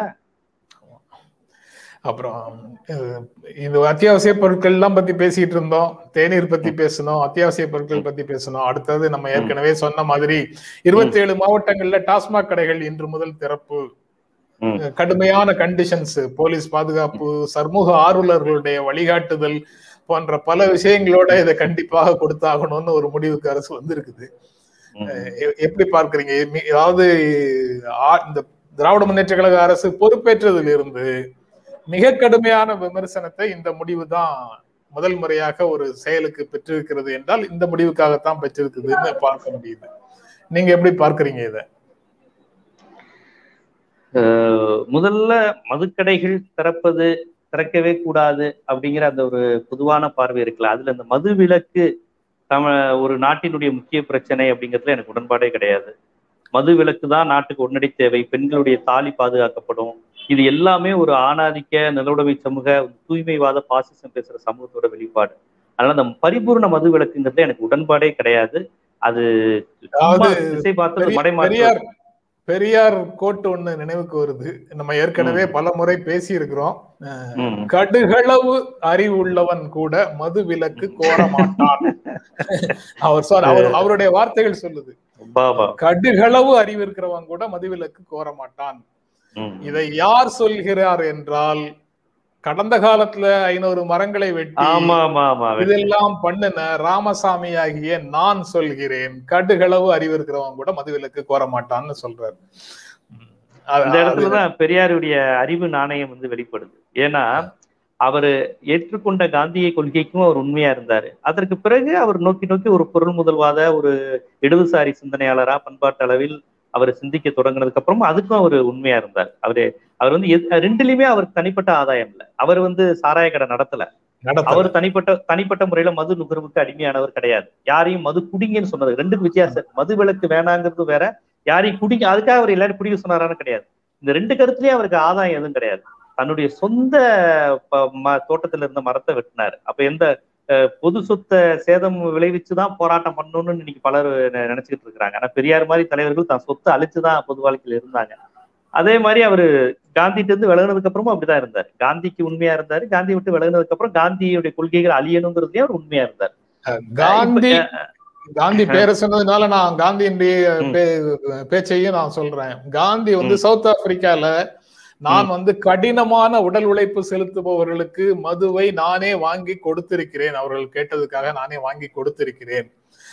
அப்புறம் அஹ், இது அத்தியாவசிய பொருட்கள் எல்லாம் பத்தி பேசிட்டு இருந்தோம் தேநீர் பத்தி பேசணும் அத்தியாவசிய பொருட்கள் பத்தி பேசணும் அடுத்தது நம்ம ஏற்கனவே சொன்ன மாதிரி இருபத்தி ஏழு மாவட்டங்கள்ல டாஸ்மாக் கடைகள் இன்று முதல் திறப்பு ம். அஹ், கடுமையான கண்டிஷன்ஸ் போலீஸ் பாதுகாப்பு சமூக ஆர்வலர்களுடைய வழிகாட்டுதல் போன்ற பல விஷயங்களோட இதை கண்டிப்பாக கொடுத்தாகணும்னு ஒரு முடிவுக்கு அரசு வந்திருக்குது ம். எ- எப்படி பார்க்கறீங்க மி- அதாவது ஆ- இந்த திராவிட முன்னேற்ற கழக அரசு பொறுப்பேற்றதில் இருந்து மிக கடுமையான விமர்சனத்தை இந்த முடிவு தான் முதல் முறையாக ஒரு செயலுக்கு பெற்றிருக்கிறது என்றால் இந்த முடிவுக்காகத்தான் பெற்றிருக்குதுன்னு பார்க்க முடியுது நீங்க எப்படி பார்க்கறீங்க இத அஹ் முதல்ல மதுக்கடைகள் திறப்பது திறக்கவே கூடாது அப்படிங்கிற அந்த ஒரு பொதுவான பார்வை இருக்குல்ல அதுல அந்த மது விலக்கு தம ஒரு நாட்டினுடைய முக்கிய பிரச்சனை அப்படிங்கிறதுல எனக்கு உடன்பாடே கிடையாது மது விலக்கு தான் நாட்டுக்கு உடனடி தேவை பெண்களுடைய தாலி பாதுகாக்கப்படும் இது எல்லாமே ஒரு ஆணாதிக்க நிலவுடைமை சமூக தூய்மைவாத பாசிசம் பேசுற சமூகத்தோட வெளிப்பாடு அதனால அந்த பரிபூர்ண மது விலக்குங்கிறது எனக்கு உடன்பாடே கிடையாது அது சும்மா அதாவது திசை பார்த்து பெரிய- மடைமாற்று பெரியார் பெரியார் கோட்டு ஒண்ணு நினைவுக்கு வருது நம்ம ஏற்கனவே பல முறை பேசி இருக்கிறோம் ம். கடுகளவு அறிவு உள்ளவன் கூட மது விலக்கு கோர மாட்டான் அவர் சொல் அவர் அவருடைய வார்த்தைகள் சொல்லுது பாபா கடுகளவு அறிவு இருக்கிறவன் கூட மதுவிலக்கு கோர மாட்டான் ம். இதை யார் சொல்கிறார் என்றால் கடந்த காலத்துல ஐநூறு மரங்களை வெட்டி ஆமா ஆமா ஆமா இதெல்லாம் பண்ணுன ராமசாமி ஆகிய நான் சொல்கிறேன் கடுகளவு அறிவு இருக்கிறவன் கூட மதுவிலக்கு கோர மாட்டான்னு சொல்றாரு அது- இந்த அது- இடத்துலதான் பெரியாருடைய அறிவு நாணயம் வந்து வெளிப்படுது ஏன்னா அவரு ஏற்றுக்கொண்ட காந்திய கொள்கைக்கும் அவர் உண்மையா இருந்தாரு அதற்கு பிறகு அவர் நோக்கி நோக்கி ஒரு பொருள் முதல்வாத ஒரு இடதுசாரி சிந்தனையாளரா பண்பாட்டு அளவில் அவர் சிந்திக்க தொடங்கினதுக்கு அப்புறமா அதுக்கும் அவர் உண்மையா இருந்தார் அவரு அவர் வந்து எத்- ரெண்டுலயுமே அவருக்கு தனிப்பட்ட ஆதாயம் இல்லை அவர் வந்து சாராய கடை நடத்தல நடத்தல. அவர் தனிப்பட்ட தனிப்பட்ட முறையில மது நுகர்வுக்கு அடிமையானவர் கிடையாது யாரையும் மது குடிங்கன்னு சொன்னது ரெண்டுக்கு வித்தியாசம் இருக்கு. மது விலக்கு வேணாங்கிறது வேற யாரையும் குடிங்க அதுக்காக அவர் எல்லாரும் குடிக்க சொன்னாரான்னு கிடையாது இந்த ரெண்டு கருத்துலயும் அவருக்கு ஆதாயம் எதுவும் கிடையாது தன்னுடைய சொந்த ப- ம- தோட்டத்துல இருந்த மரத்தை வெட்டினாரு அப்ப எந்த அஹ், பொது சொத்தை சேதம் விளைவிச்சுதான் போராட்டம் பண்ணணும்னு இன்னைக்கு பலர் நெ- நினைச்சுக்கிட்டு இருக்காங்க ஆனா பெரியார் மாதிரி தலைவர்கள் தான் சொத்தை அழிச்சுதான் பொது வாழ்க்கையில இருந்தாங்க அதே மாதிரி அவரு காந்திட்டு இருந்து விலகினதுக்கு அப்புறமும் அப்படிதான் இருந்தார் காந்திக்கு உண்மையா இருந்தாரு காந்தி விட்டு விலகினதுக்கு அப்புறம் காந்தியுடைய கொள்கைகள் அழியணுங்கிறதுலயும் அவர் உண்மையா இருந்தார் காந்தி இப்ப, காந்தி பேரை சொன்னதுனால நான் காந்தியினுடைய ம். பே- பேச்சையும் நான் சொல்றேன் காந்தி வந்து சவுத் ஆப்பிரிக்கால நான் வந்து கடினமான உடல் உழைப்பு செலுத்துபவர்களுக்கு மதுவை நானே வாங்கி கொடுத்திருக்கிறேன் அவர்கள் கேட்டதுக்காக நானே வாங்கி கொடுத்திருக்கிறேன்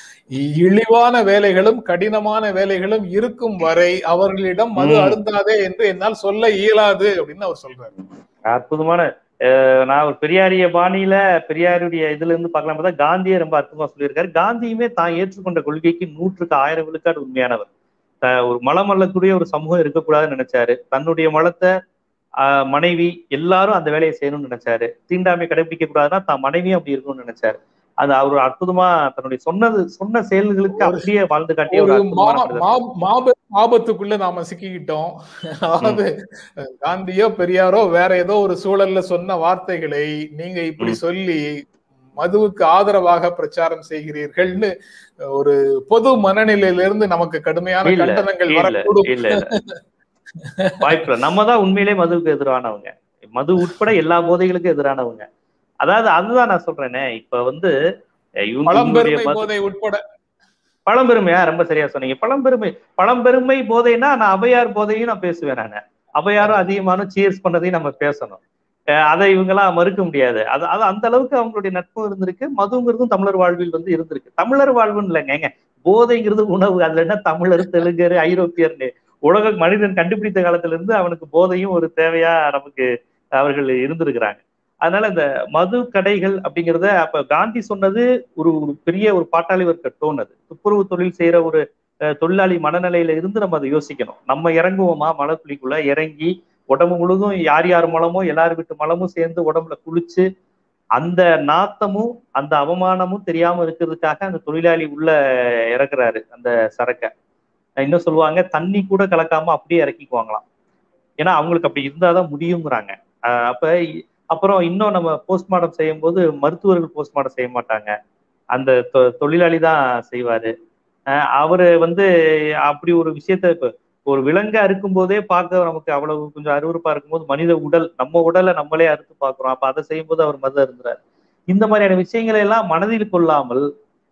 இ- இழிவான வேலைகளும் கடினமான வேலைகளும் இருக்கும் வரை அவர்களிடம் மது ம். அருந்தாதே என்று என்னால் சொல்ல இயலாது அப்படின்னு அவர் சொல்றாரு அற்புதமான அஹ், நான் ஒரு பெரியாரிய பாணியில பெரியாருடைய இதுல இருந்து பார்க்கலாம் பார்த்தா காந்தியே ரொம்ப அற்புதமா சொல்லியிருக்காரு காந்தியுமே தான் ஏற்றுக்கொண்ட கொள்கைக்கு நூற்றுக்கு ஆயிரம் விழுக்காடு உண்மையானவர் த- ஒரு மலம் அல்லக்கூடிய ஒரு சமூகம் இருக்கக்கூடாதுன்னு நினைச்சாரு தன்னுடைய மலத்தை ஆஹ், மனைவி எல்லாரும் அந்த வேலையை செய்யணும்னு நினைச்சாரு தீண்டாமை கடைபிடிக்க கூடாதுன்னா தான் மனைவியும் அப்படி இருக்கணும்னு நினைச்சாரு அது அவர் அற்புதமா தன்னுடைய சொன்னது சொன்ன செயல்களுக்கு ஒரு- அப்படியே வாழ்ந்து காட்டிய ஒரு ஒரு அற்புதமான மா- மனிதர். மா- மாபெரும் ஆபத்துக்குள்ள நாம சிக்கிக்கிட்டோம் அதாவது காந்தியோ பெரியாரோ வேற ஏதோ ஒரு சூழல்ல சொன்ன வார்த்தைகளை நீங்க இப்படி சொல்லி மதுவுக்கு ஆதரவாக பிரச்சாரம் செய்கிறீர்கள்னு ஒரு பொது மனநிலையிலிருந்து நமக்கு கடுமையான இல்ல, கண்டனங்கள் இல்ல வரக்கூடும் இல்ல இல்ல வாய்ப்பு இல்ல. நம்ம தான் உண்மையிலே மதுவுக்கு எதிரானவங்க மது உட்பட எல்லா போதைகளுக்கும் எதிரானவங்க அதாவது அதுதான் நான் சொல்றேனே இப்ப வந்து அஹ், இவங்க- இவங்களுடைய பழம்பெருமை மது- போதை உட்பட பழம்பெருமையா ரொம்ப சரியா சொன்னீங்க பழம்பெருமை பழம்பெருமை போதைன்னா நான் அவையார் போதையும் நான் பேசுவேன் நானு அவையாரும் அதிகமான சீர்ஸ் பண்ணதையும் நம்ம பேசணும் அஹ் அதை இவங்கெல்லாம் மறுக்க முடியாது அது அது அந்த அளவுக்கு அவங்களுடைய நட்பும் இருந்திருக்கு மதுங்கிறதும் தமிழர் வாழ்வில் வந்து இருந்திருக்கு தமிழர் வாழ்வுன்னு இல்லைங்க ஏங்க, போதைங்கிறது உணவு அதுல என்ன தமிழர் தெலுங்கர் ஐரோப்பியர்னு உலக மனிதன் கண்டுபிடித்த காலத்துல இருந்து அவனுக்கு போதையும் ஒரு தேவையா நமக்கு அவர்கள் இருந்திருக்கிறாங்க அதனால இந்த மது கடைகள் அப்படிங்கிறத அப்ப காந்தி சொன்னது ஒரு ஒரு பெரிய ஒரு பாட்டாளி வர்க்க டோன் அது துப்புரவு தொழில் செய்யற ஒரு அஹ், தொழிலாளி மனநிலையில இருந்து நம்ம அதை யோசிக்கணும் நம்ம இறங்குவோமா மலைக்குழிக்குள்ள இறங்கி உடம்பு முழுதும் யார் யார் மலமோ எல்லார் வீட்டு மலமும் சேர்ந்து உடம்புல குளிச்சு அந்த நாத்தமும் அந்த அவமானமும் தெரியாம இருக்கிறதுக்காக அந்த தொழிலாளி உள்ள இறக்குறாரு அந்த சரக்கை இன்னும் சொல்லுவாங்க தண்ணி கூட கலக்காம அப்படியே இறக்கிக்குவாங்களாம் ஏன்னா அவங்களுக்கு அப்படி இருந்தாதான் முடியுங்கிறாங்க அஹ் அப்ப இ- அப்புறம் இன்னும் நம்ம போஸ்ட்மார்ட்டம் செய்யும் போது மருத்துவர்கள் போஸ்ட்மார்ட்டம் செய்ய மாட்டாங்க அந்த தொ- தொழிலாளி தான் செய்வாரு அஹ் அவரு வந்து அப்படி ஒரு விஷயத்த இப்ப ஒரு விலங்கை அறுக்கும் போதே பார்க்க நமக்கு அவ்வளவு கொஞ்சம் அருவருப்பா இருக்கும்போது மனித உடல் நம்ம உடலை நம்மளே அறுத்து பார்க்கிறோம் அப்ப அதை செய்யும் போது அவர் மது அருந்துறாரு இந்த மாதிரியான விஷயங்களை எல்லாம் மனதில் கொள்ளாமல்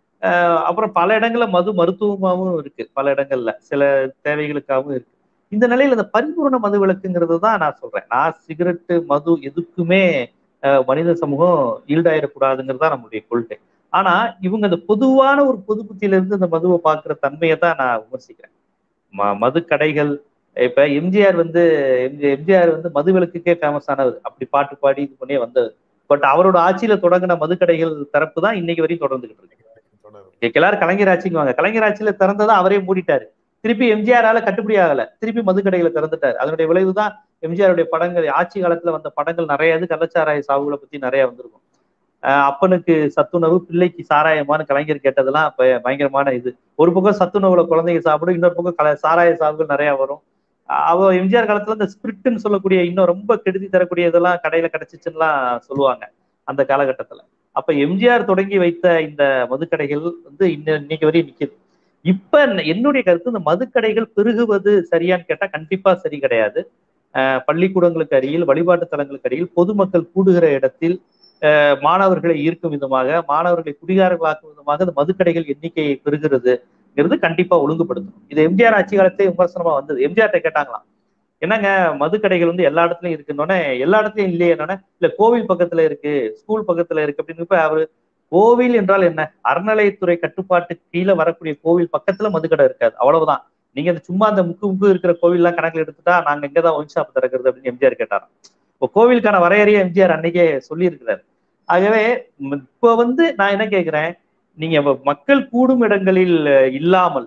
ஆஹ் அப்புறம் பல இடங்கள்ல மது மருத்துவமாகவும் இருக்கு பல இடங்கள்ல சில தேவைகளுக்காகவும் இருக்கு இந்த நிலையில இந்த பரிபூர்ண மது விளக்குங்கிறது தான் நான் சொல்றேன் நான் சிகரெட்டு மது எதுக்குமே ஆஹ் மனித சமூகம் ஈல்டாயிடக்கூடாதுங்கிறது தான் நம்மளுடைய கொள்கை ஆனா இவங்க அந்த பொதுவான ஒரு பொது புத்தியில இருந்து இந்த மதுவை பார்க்கிற தன்மையை தான் நான் விமர்சிக்கிறேன் ம மது கடைகள் இப்ப எம்ஜிஆர் வந்து எம்ஜி- எம்ஜிஆர் வந்து மது விளக்குக்கே ஃபேமஸ் ஆனவர் அப்படி பாட்டு பாடி இது பண்ணி வந்தவர் பட் அவரோட ஆட்சியில தொடங்கின மதுக்கடைகள் தரப்பு தான் இன்னைக்கு வரையும் தொடர்ந்துகிட்டு இருக்கு எல்லாரும் கலைஞர் ஆட்சிக்கு வாங்க கலைஞர் ஆட்சியில திறந்ததை அவரே மூடிட்டாரு திருப்பி எம்ஜிஆரால கட்டுப்படி ஆகல திருப்பி மதுக்கடைகளை திறந்துட்டார் அதனுடைய விளைவுதான் எம்ஜிஆருடைய படங்கள் ஆட்சி காலத்துல வந்த படங்கள் நிறைய இது கள்ளச்சாராய சாவுகளை பத்தி நிறைய வந்திருக்கும் ஆஹ் அப்பனுக்கு சத்துணவு பிள்ளைக்கு சாராயமான்னு கலைஞர் கேட்டதெல்லாம் இப்ப பயங்கரமான இது ஒரு பக்கம் சத்துணவுல குழந்தைங்க சாப்பிடும் இன்னொரு பக்கம் கல சாராய சாவுகள் நிறைய வரும் அவ எம்ஜிஆர் காலத்துல இந்த ஸ்பிரிட்னு சொல்லக்கூடிய இன்னும் ரொம்ப கெடுதி தரக்கூடிய இதெல்லாம் கடையில கிடைச்சிச்சுன்னுலாம் சொல்லுவாங்க அந்த காலகட்டத்துல அப்ப எம்ஜிஆர் தொடங்கி வைத்த இந்த மதுக்கடைகள் வந்து இன்ன இன்னைக்கு வரையும் நிக்குது இப்ப என்னுடைய கருத்து இந்த மதுக்கடைகள் பெருகுவது சரியான்னு கேட்டா கண்டிப்பா சரி கிடையாது பள்ளிக்கூடங்களுக்கு அருகில் வழிபாட்டு தலங்களுக்கு அருகில் பொதுமக்கள் கூடுகிற இடத்தில் மாணவர்களை ஈர்க்கும் விதமாக மாணவர்களை குடிகாரர்களாக்கும் விதமாக இந்த மதுக்கடைகள் எண்ணிக்கை பெறுகிறதுங்கிறது கண்டிப்பா ஒழுங்குபடுத்தணும் இது எம்ஜிஆர் ஆட்சி காலத்திலே விமர்சனமா வந்தது எம்ஜிஆர்ட்ட கேட்டாங்களாம் என்னங்க மதுக்கடைகள் வந்து எல்லா இடத்துலயும் இருக்குன்னொன்னே எல்லா இடத்துலயும் இல்லையே என்னன்னா இல்ல கோவில் பக்கத்துல இருக்கு ஸ்கூல் பக்கத்துல இருக்கு அப்படின்னு அவரு கோவில் என்றால் என்ன அறநிலையத்துறை கட்டுப்பாட்டு கீழே வரக்கூடிய கோவில் பக்கத்துல மதுக்கடை இருக்காது அவ்வளவுதான் நீங்க அந்த சும்மா அந்த முக்கு முக்கு இருக்கிற கோவில் எல்லாம் கணக்குல எடுத்துட்டா நாங்க எங்கதான் ஒயின் ஷாப் திறக்கிறது அப்படின்னு எம்ஜிஆர் கேட்டாராம் இப்போ கோவிலுக்கான வரையறையை எம்ஜிஆர் அன்னைக்கே சொல்லியிருக்கிறார் ஆகவே இப்போ வந்து நான் என்ன கேட்கிறேன் நீங்க மக்கள் கூடும் இடங்களில் இல்லாமல்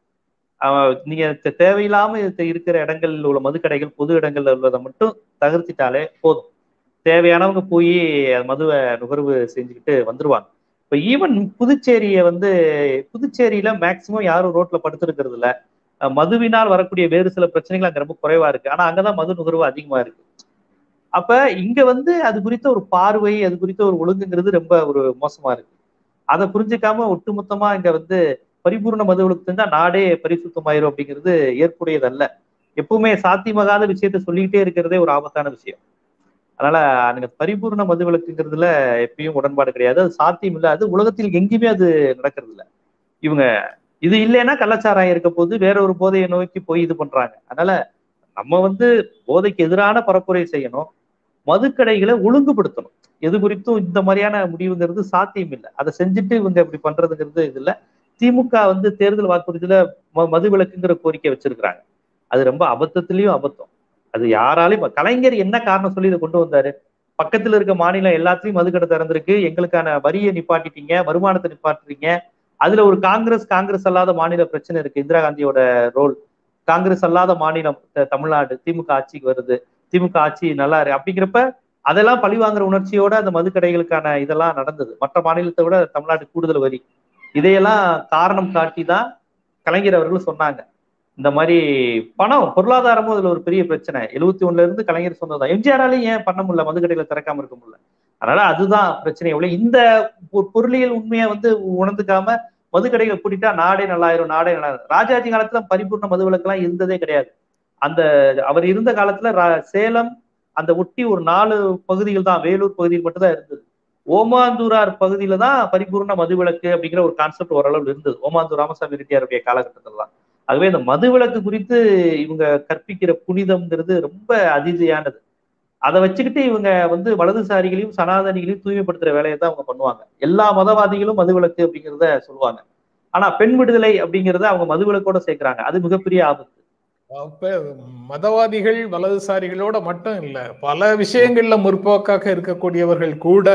நீங்க தேவையில்லாம இருக்கிற இடங்களில் உள்ள மதுக்கடைகள் பொது இடங்கள்ல உள்ளதை மட்டும் தகர்த்திட்டாலே போதும் தேவையானவங்க போய் மதுவை நுகர்வு செஞ்சுக்கிட்டு வந்துருவாங்க இப்ப ஈவன் புதுச்சேரியை வந்து புதுச்சேரியில மேக்சிமம் யாரும் ரோட்ல படுத்திருக்கிறது இல்ல மதுவினால் வரக்கூடிய வேறு சில பிரச்சனைகள் அங்க ரொம்ப குறைவா இருக்கு ஆனா அங்கதான் மது நுகர்வு அதிகமா இருக்கு அப்ப இங்க வந்து அது குறித்த ஒரு பார்வை அது குறித்த ஒரு ஒழுங்குங்கிறது ரொம்ப ஒரு மோசமா இருக்கு அதை புரிஞ்சுக்காம ஒட்டுமொத்தமா இங்க வந்து பரிபூர்ண மது ஒழுக்கு செஞ்சா நாடே பரிசுத்தமாயிரும் அப்படிங்கிறது ஏற்புடையது அல்ல எப்பவுமே சாத்தியமாகாத விஷயத்த சொல்லிக்கிட்டே இருக்கிறதே ஒரு ஆபத்தான விஷயம் அதனால அந்த பரிபூர்ண மது விளக்குங்கிறதுல எப்பயும் உடன்பாடு கிடையாது அது சாத்தியம் இல்லை அது உலகத்தில் எங்கேயுமே அது நடக்கிறது இல்லை இவங்க இது இல்லைன்னா கள்ளச்சாராயம் இருக்க போது வேற ஒரு போதையை நோக்கி போய் இது பண்றாங்க அதனால நம்ம வந்து போதைக்கு எதிரான பரப்புரை செய்யணும் மதுக்கடைகளை ஒழுங்குபடுத்தணும் எது குறித்தும் இந்த மாதிரியான முடிவுங்கிறது சாத்தியம் இல்லை அதை செஞ்சுட்டு இவங்க இப்படி பண்றதுங்கிறது இது இல்லை திமுக வந்து தேர்தல் வாக்குறுதியில மது விளக்குங்கிற கோரிக்கை வச்சிருக்கிறாங்க அது ரொம்ப அபத்தத்திலயும் அபத்தம் அது யாராலையும் கலைஞர் என்ன காரணம் சொல்லி இதை கொண்டு வந்தாரு பக்கத்துல இருக்க மாநிலம் எல்லாத்தையும் மதுக்கடை திறந்திருக்கு எங்களுக்கான வரியை நிப்பாட்டிட்டீங்க வருமானத்தை நிப்பாட்டுறீங்க அதுல ஒரு காங்கிரஸ் காங்கிரஸ் அல்லாத மாநில பிரச்சனை இருக்கு இந்திரா காந்தியோட ரோல் காங்கிரஸ் அல்லாத மாநிலம் தமிழ்நாடு திமுக ஆட்சிக்கு வருது திமுக ஆட்சி நல்லா இருக்கு அப்படிங்கிறப்ப அதெல்லாம் பழி வாங்குற உணர்ச்சியோட அந்த மதுக்கடைகளுக்கான இதெல்லாம் நடந்தது மற்ற மாநிலத்தை விட தமிழ்நாடு கூடுதல் வரி இதையெல்லாம் காரணம் காட்டி தான் கலைஞர் அவர்கள் சொன்னாங்க இந்த மாதிரி பணம் பொருளாதாரமும் அதுல ஒரு பெரிய பிரச்சனை எழுபத்தி ஒண்ணுல இருந்து கலைஞர் சொன்னதுதான் எம்ஜிஆராலையும் ஏன் பண்ண முடியல மதுக்கடைகளை திறக்காம இருக்க முடியல அதனால அதுதான் பிரச்சனை எவ்வளவு இந்த பொருளியல் உண்மையை வந்து உணர்ந்துக்காம மதுக்கடைகளை கூட்டிட்டா நாடே நல்லாயிரும் நாடே நல்லா ராஜாஜி காலத்துல பரிபூர்ண மதுவிலக்கெல்லாம் இருந்ததே கிடையாது அந்த அவர் இருந்த காலத்துல சேலம் அந்த ஒட்டி ஒரு நாலு பகுதிகள் தான் வேலூர் பகுதியில் மட்டும் தான் இருந்தது ஓமாந்தூரார் பகுதியில தான் பரிபூர்ண மதுவிலக்கு அப்படிங்கிற ஒரு கான்செப்ட் ஓரளவு இருந்தது ஓமாந்தூர் ராமசாமி ரெட்டியாருடைய காலகட்டத்தில் தான் ஆகவே இந்த மதுவிலக்கு குறித்து இவங்க கற்பிக்கிற புனிதம்ங்கிறது ரொம்ப அதிர்ச்சியானது அதை வச்சுக்கிட்டு இவங்க வந்து வலதுசாரிகளையும் சனாதனிகளையும் தூய்மைப்படுத்துற வேலையை தான் அவங்க பண்ணுவாங்க எல்லா மதவாதிகளும் மதுவிலக்கு அப்படிங்கிறத சொல்லுவாங்க ஆனா பெண் விடுதலை அப்படிங்கிறத அவங்க மதுவிலக்கோட சேர்க்கிறாங்க அது மிகப்பெரிய ஆபத்து அப்ப மதவாதிகள் வலதுசாரிகளோட மட்டும் இல்ல பல விஷயங்கள்ல முற்போக்காக இருக்கக்கூடியவர்கள் கூட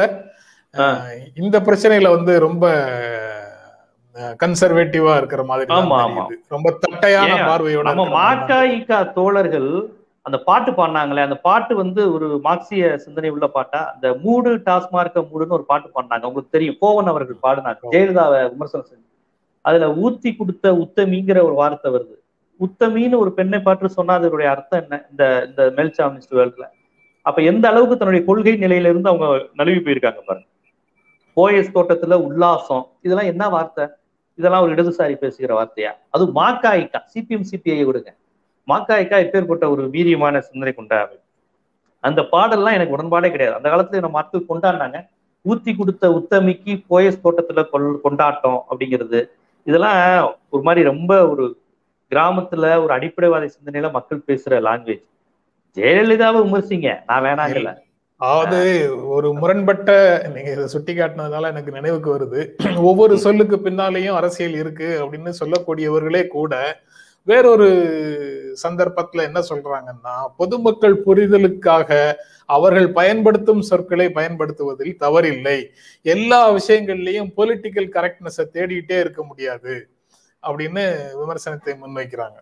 இந்த பிரச்சனையில வந்து ரொம்ப கன்சர்வேட்டிவா இருக்கிற மாதிரி ரொம்ப தட்டையான பார்வையோட நம்ம மாக்காயிக்கா தோழர்கள் அந்த பாட்டு பாடினாங்களே அந்த பாட்டு வந்து ஒரு மார்க்சிய சிந்தனை உள்ள பாட்டா அந்த மூடு டாஸ்மார்க்க மூடுன்னு ஒரு பாட்டு பாடினாங்க உங்களுக்கு தெரியும் கோவன் அவர்கள் பாடினாங்க ஜெயலலிதாவை விமர்சனம் செஞ்சு அதுல ஊத்தி கொடுத்த உத்தமிங்கிற ஒரு வார்த்தை வருது உத்தமின்னு ஒரு பெண்ணை பாட்டு சொன்னா அதனுடைய அர்த்தம் என்ன இந்த இந்த மெல்சாமினிஸ்ட் வேர்ல்ட்ல அப்ப எந்த அளவுக்கு தன்னுடைய கொள்கை நிலையில இருந்து அவங்க நழுவி போயிருக்காங்க பாருங்க போயஸ் தோட்டத்துல உல்லாசம் இதெல்லாம் என்ன வார்த்தை இதெல்லாம் ஒரு இடதுசாரி பேசுகிற வார்த்தையா அது மாக்காய்க்கா சிபிஎம் சிபிஐ விடுங்க மாக்காய்க்கா எப்பேற்பட்ட ஒரு வீரியமான சிந்தனை கொண்ட அமைப்பு அந்த பாடல்லாம் எனக்கு உடன்பாடே கிடையாது அந்த காலத்துல நம்ம மக்கள் கொண்டாடினாங்க ஊத்தி கொடுத்த உத்தமிக்கு போயஸ் தோட்டத்துல கொள் கொண்டாட்டம் அப்படிங்கிறது இதெல்லாம் ஒரு மாதிரி ரொம்ப ஒரு கிராமத்துல ஒரு அடிப்படைவாத சிந்தனையில மக்கள் பேசுற லாங்குவேஜ் ஜெயலலிதாவை விமர்சிங்க நான் வேணாங்கல்ல அதாவது ஒரு முரண்பட்ட நீங்க இதை சுட்டி காட்டினதுனால எனக்கு நினைவுக்கு வருது ஒவ்வொரு சொல்லுக்கு பின்னாலேயும் அரசியல் இருக்கு அப்படின்னு சொல்லக்கூடியவர்களே கூட வேறொரு சந்தர்ப்பத்துல என்ன சொல்றாங்கன்னா பொதுமக்கள் புரிதலுக்காக அவர்கள் பயன்படுத்தும் சொற்களை பயன்படுத்துவதில் தவறில்லை எல்லா விஷயங்கள்லயும் பொலிட்டிக்கல் கரெக்ட்னஸை தேடிட்டே இருக்க முடியாது அப்படின்னு விமர்சனத்தை முன்வைக்கிறாங்க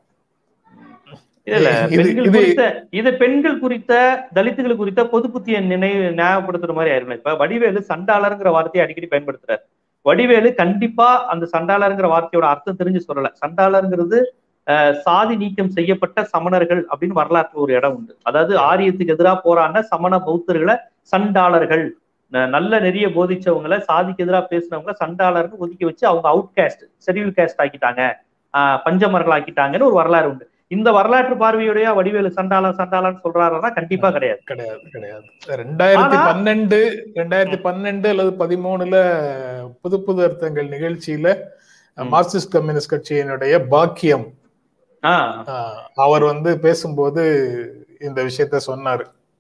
இல்ல இது- பெண்கள் இது- குறித்த இது பெண்கள் குறித்த தலித்துகள் குறித்த பொது புத்திய நினைவு ஞாபகப்படுத்துற மாதிரி ஆயிரும் இப்ப வடிவேலு சண்டாளருங்கிற வார்த்தையை அடிக்கடி பயன்படுத்துறாரு வடிவேலு கண்டிப்பா அந்த சண்டாளருங்கிற வார்த்தையோட அர்த்தம் தெரிஞ்சு சொல்லல சண்டாளருங்கிறது அஹ், சாதி நீக்கம் செய்யப்பட்ட சமணர்கள் அப்படின்னு வரலாற்றுல ஒரு இடம் உண்டு அதாவது ஆரியத்துக்கு எதிராக போராடின சமண பௌத்தர்களை சண்டாளர்கள் ந- நல்ல நெறிய போதிச்சவங்களை சாதிக்கு எதிராக பேசுனவங்கள சண்டாளர்னு ஒதுக்கி வச்சு அவங்க அவுட் கேஸ்ட் ஷெட்யூல் கேஸ்ட் ஆக்கிட்டாங்க ஆஹ், பஞ்சமர்கள் ஆக்கிட்டாங்கன்னு ஒரு வரலாறு உண்டு இந்த வரலாற்று பார்வையுடைய வடிவேலு சண்டாளன் சண்டாளன் சொல்றாருன்னா கண்டிப்பா கிடையாது கிடையாது கிடையாது ரெண்டாயிரத்தி ஆனா- பன்னெண்டு ரெண்டாயிரத்தி பன்னெண்டு அல்லது பதிமூணுல புது புது அர்த்தங்கள் நிகழ்ச்சியில ம். மார்க்சிஸ்ட் கம்யூனிஸ்ட் கட்சியினுடைய பாக்கியம் ஆஹ் ஆஹ், அவர் வந்து பேசும்போது இந்த விஷயத்த சொன்னாரு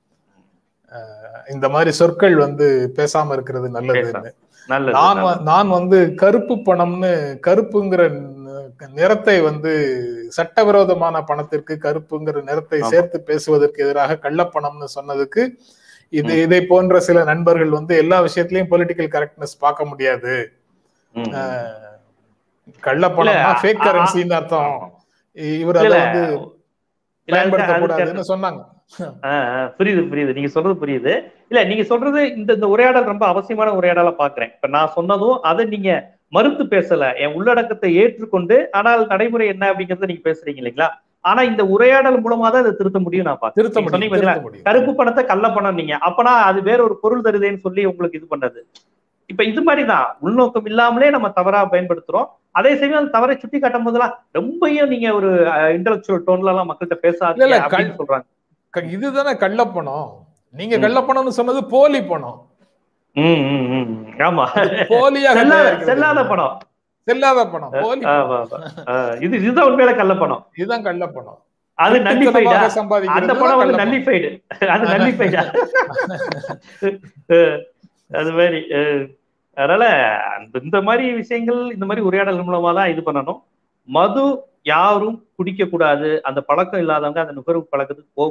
ஆஹ், இந்த மாதிரி சொற்கள் வந்து பேசாம இருக்கிறது நல்லதுன்னு நல்லது நான் நல்லது. வ- நான் வந்து கருப்பு பணம்னு கருப்புங்கிற ந- நிறத்தை வந்து சட்டவிரோதமான பணத்திற்கு கருப்புங்கிற நிறத்தை ஆமா. சேர்த்து பேசுவதற்கு எதிராக கள்ளப்பணம்னு சொன்னதுக்கு இது ம். இதை போன்ற சில நண்பர்கள் வந்து எல்லா விஷயத்திலயும் பொலிட்டிக்கல் கரெக்ட்னஸ் பார்க்க முடியாது ம். ஆஹ், கள்ளப்பணம்னா இல்ல, ஃபேக் ஆ- கரன்சின்னு அர்த்தம் இவர் இல்ல, அதை வந்து இல்ல, அதுக்கு- பயன்படுத்தக்கூடாதுன்னு சொன்னாங்க ஆஹ் ஆஹ் புரியுது புரியுது நீங்க சொல்றது புரியுது இல்ல நீங்க சொல்றது இந்த இந்த உரையாடல் ரொம்ப அவசியமான உரையாடலா பாக்குறேன் இப்ப நான் சொன்னதும் அதை நீங்க மறுத்து பேசல என் உள்ளடக்கத்தை ஏற்றுக்கொண்டு ஆனால் நடைமுறை என்ன அப்படிங்கறத நீங்க பேசுறீங்க இல்லைங்களா ஆனா இந்த உரையாடல் மூலமா தான் இதை திருத்த முடியும் நான் பாக்குறேன் திருத்த நீங்க முடியும் சொன்னீங்க பாத்தீங்களா? திருத்த முடியும் கருப்பு பணத்தை கள்ள பணம் நீங்க அப்பனா அது வேற ஒரு பொருள் தருதேன்னு சொல்லி உங்களுக்கு இது பண்ணது இப்ப இது மாதிரிதான் உள்நோக்கம் இல்லாமலே நம்ம தவறா பயன்படுத்துறோம் அதே சமயம் அந்த தவறை சுட்டி காட்டும் போதெல்லாம் ரொம்பயும் நீங்க ஒரு இன்டலெக்சுவல் டோன்ல எல்லாம் மக்கள்கிட்ட இல்ல, பேசாதீங்க இல்ல, அப்படின்னு சொல்றாங்க க- இதுதானே கள்ளப்பணம் நீங்க ம். கள்ளப்பணம்னு சொன்னது போலி பணம் ம், ம், ம். ஆமா போலியாக செல்லாத தயாரிக்கிறது. செல்லாத பணம் செல்லாத பணம் போலி பணம். ஆமா, ஆமா. ஆ, இது இதுதான் உண்மையில கள்ள பணம் இதுதான் கள்ளப்பணம் அது நல்லிஃபைடா திருட்டுத்தனமாக அந்த சம்பாதிக்கிறது பணம் தான் வந்து கள்ளப்பணம். நல்லிஃபைடு அது நல்லிஃபைடா அது மாதிரி அஹ், அதனால அந்த இந்த மாதிரி விஷயங்கள் இந்த மாதிரி உரையாடல் மூலமா தான் இது பண்ணணும் மது யாரும் குடிக்க கூடாது அந்த பழக்கம் இல்லாதவங்க அந்த நுகர்வு பழக்கத்துக்கு போக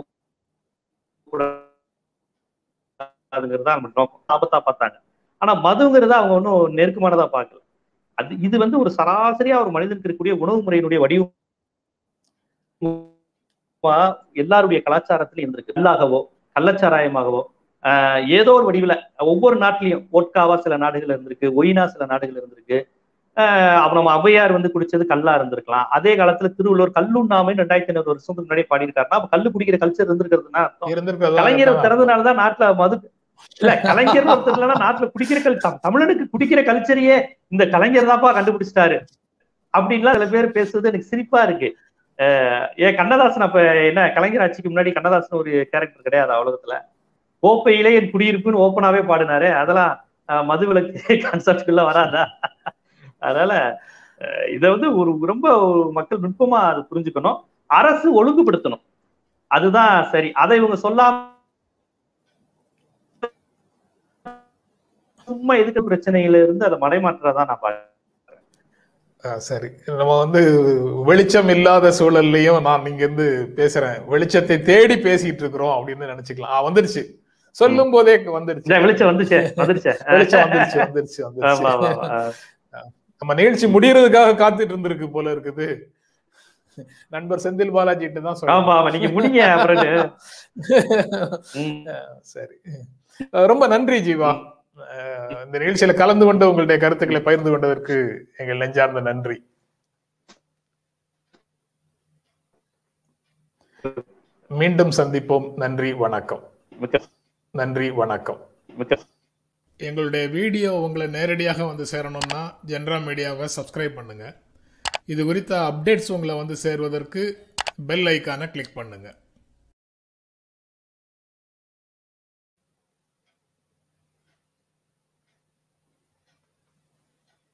கூடாதுங்கிறது தான் நம்ம நோக்கம் ஆபத்தா பார்த்தாங்க ஆனா மதுங்கிறத அவங்க ஒன்றும் நெருக்கமானதா பார்க்கல அது இது வந்து ஒரு சராசரியா ஒரு மனிதனுக்கு இருக்கக்கூடிய உணவு முறையினுடைய வடிவம் எல்லாருடைய கலாச்சாரத்திலும் இருந்திருக்கு கல்லாகவோ கள்ளச்சாராயமாகவோ ஆஹ் ஏதோ ஒரு வடிவுல ஒவ்வொரு நாட்டிலையும் ஓட்காவா சில நாடுகள் இருந்திருக்கு ஒயினா சில நாடுகள் இருந்திருக்கு ஆஹ் அப்ப நம்ம ஔவையார் வந்து குடிச்சது கல்லா இருந்திருக்கலாம் அதே காலத்துல திருவள்ளுவர் கல்லுண்ணாமை ரெண்டாயிரத்தி ஐநூறு வருஷத்துக்கு முன்னாடி பாடியிருக்காருன்னா அப்ப கல்லு குடிக்கிற கல்ச்சர் இருந்திருக்கிறதுனா அர்த்தம் இருந்திருக்கிறதா கலைஞர் அர்த்தம். திறந்தனாலதான் நாட்டுல மது இல்ல கலைஞர் ஒருத்தர் இல்லைன்னா நாட்டுல குடிக்கிற கல் தம்- தமிழனுக்கு குடிக்கிற கல்ச்சரையே இந்த கலைஞர் தான்ப்பா கண்டுபிடிச்சிட்டாரு அப்படின்லாம் சில பேர் பேசுறது எனக்கு சிரிப்பா இருக்கு அஹ் ஏன் கண்ணதாசன் அப்ப என்ன கலைஞர் ஆட்சிக்கு முன்னாடி கண்ணதாசன் ஒரு கேரக்டர் கிடையாது உலகத்துல கோப்பையிலே என் குடியிருப்புன்னு ஓப்பனாவே பாடினாரு அதெல்லாம் அஹ், மதுவிலக்கு கான்செப்ட்குள்ள வராதா அதனால அஹ், இதை வந்து ஒரு ரொம்ப ஒரு மக்கள் நுட்பமா அது புரிஞ்சுக்கணும் அரசு ஒழுங்குபடுத்தணும் அதுதான் சரி அதை இவங்க சொல்லாம சும்மா எதுக்கு பிரச்சனையில இருந்து அதை மடைமாற்றதான் நான் பாக்குறேன் ஆ, சரி நம்ம வந்து வெளிச்சம் இல்லாத சூழல்லையும் நான் இங்க இருந்து பேசுறேன் வெளிச்சத்தை தேடி பேசிட்டு இருக்கிறோம் அப்படின்னு நினைச்சுக்கலாம் ஆ, வந்துருச்சு சொல்லும் போதே வந்துருச்சு இந்த வெளிச்சம் வந்துச்சே வந்துருச்சே வெளிச்சம் வந்துருச்சு வந்துருச்சு ஆமா ஆமா வந்துருச்சு ஆமா. நம்ம நிகழ்ச்சி முடியறதுக்காக காத்துட்டு இருந்திருக்கு போல இருக்குது நண்பர் செந்தில் பாலாஜி கிட்ட தான் ஆமா சொல்றேன் ஆமா நீங்க முடிங்க அப்புறம் ம். சரி அஹ் ரொம்ப நன்றி ஜீவா அஹ் இந்த நிகழ்ச்சியில கலந்து கொண்டு உங்களுடைய கருத்துக்களை பகிர்ந்து கொண்டதற்கு எங்கள் நெஞ்சார்ந்த நன்றி மீண்டும் சந்திப்போம் நன்றி வணக்கம் மிக்க நன்றி வணக்கம் மிக்க எங்களுடைய வீடியோ உங்களை நேரடியாக வந்து சேரணும்னா ஜென்ரா மீடியாவை சப்ஸ்கிரைப் பண்ணுங்க இது குறித்த அப்டேட்ஸ் உங்களை வந்து சேர்வதற்கு பெல் ஐக்கானை கிளிக் பண்ணுங்க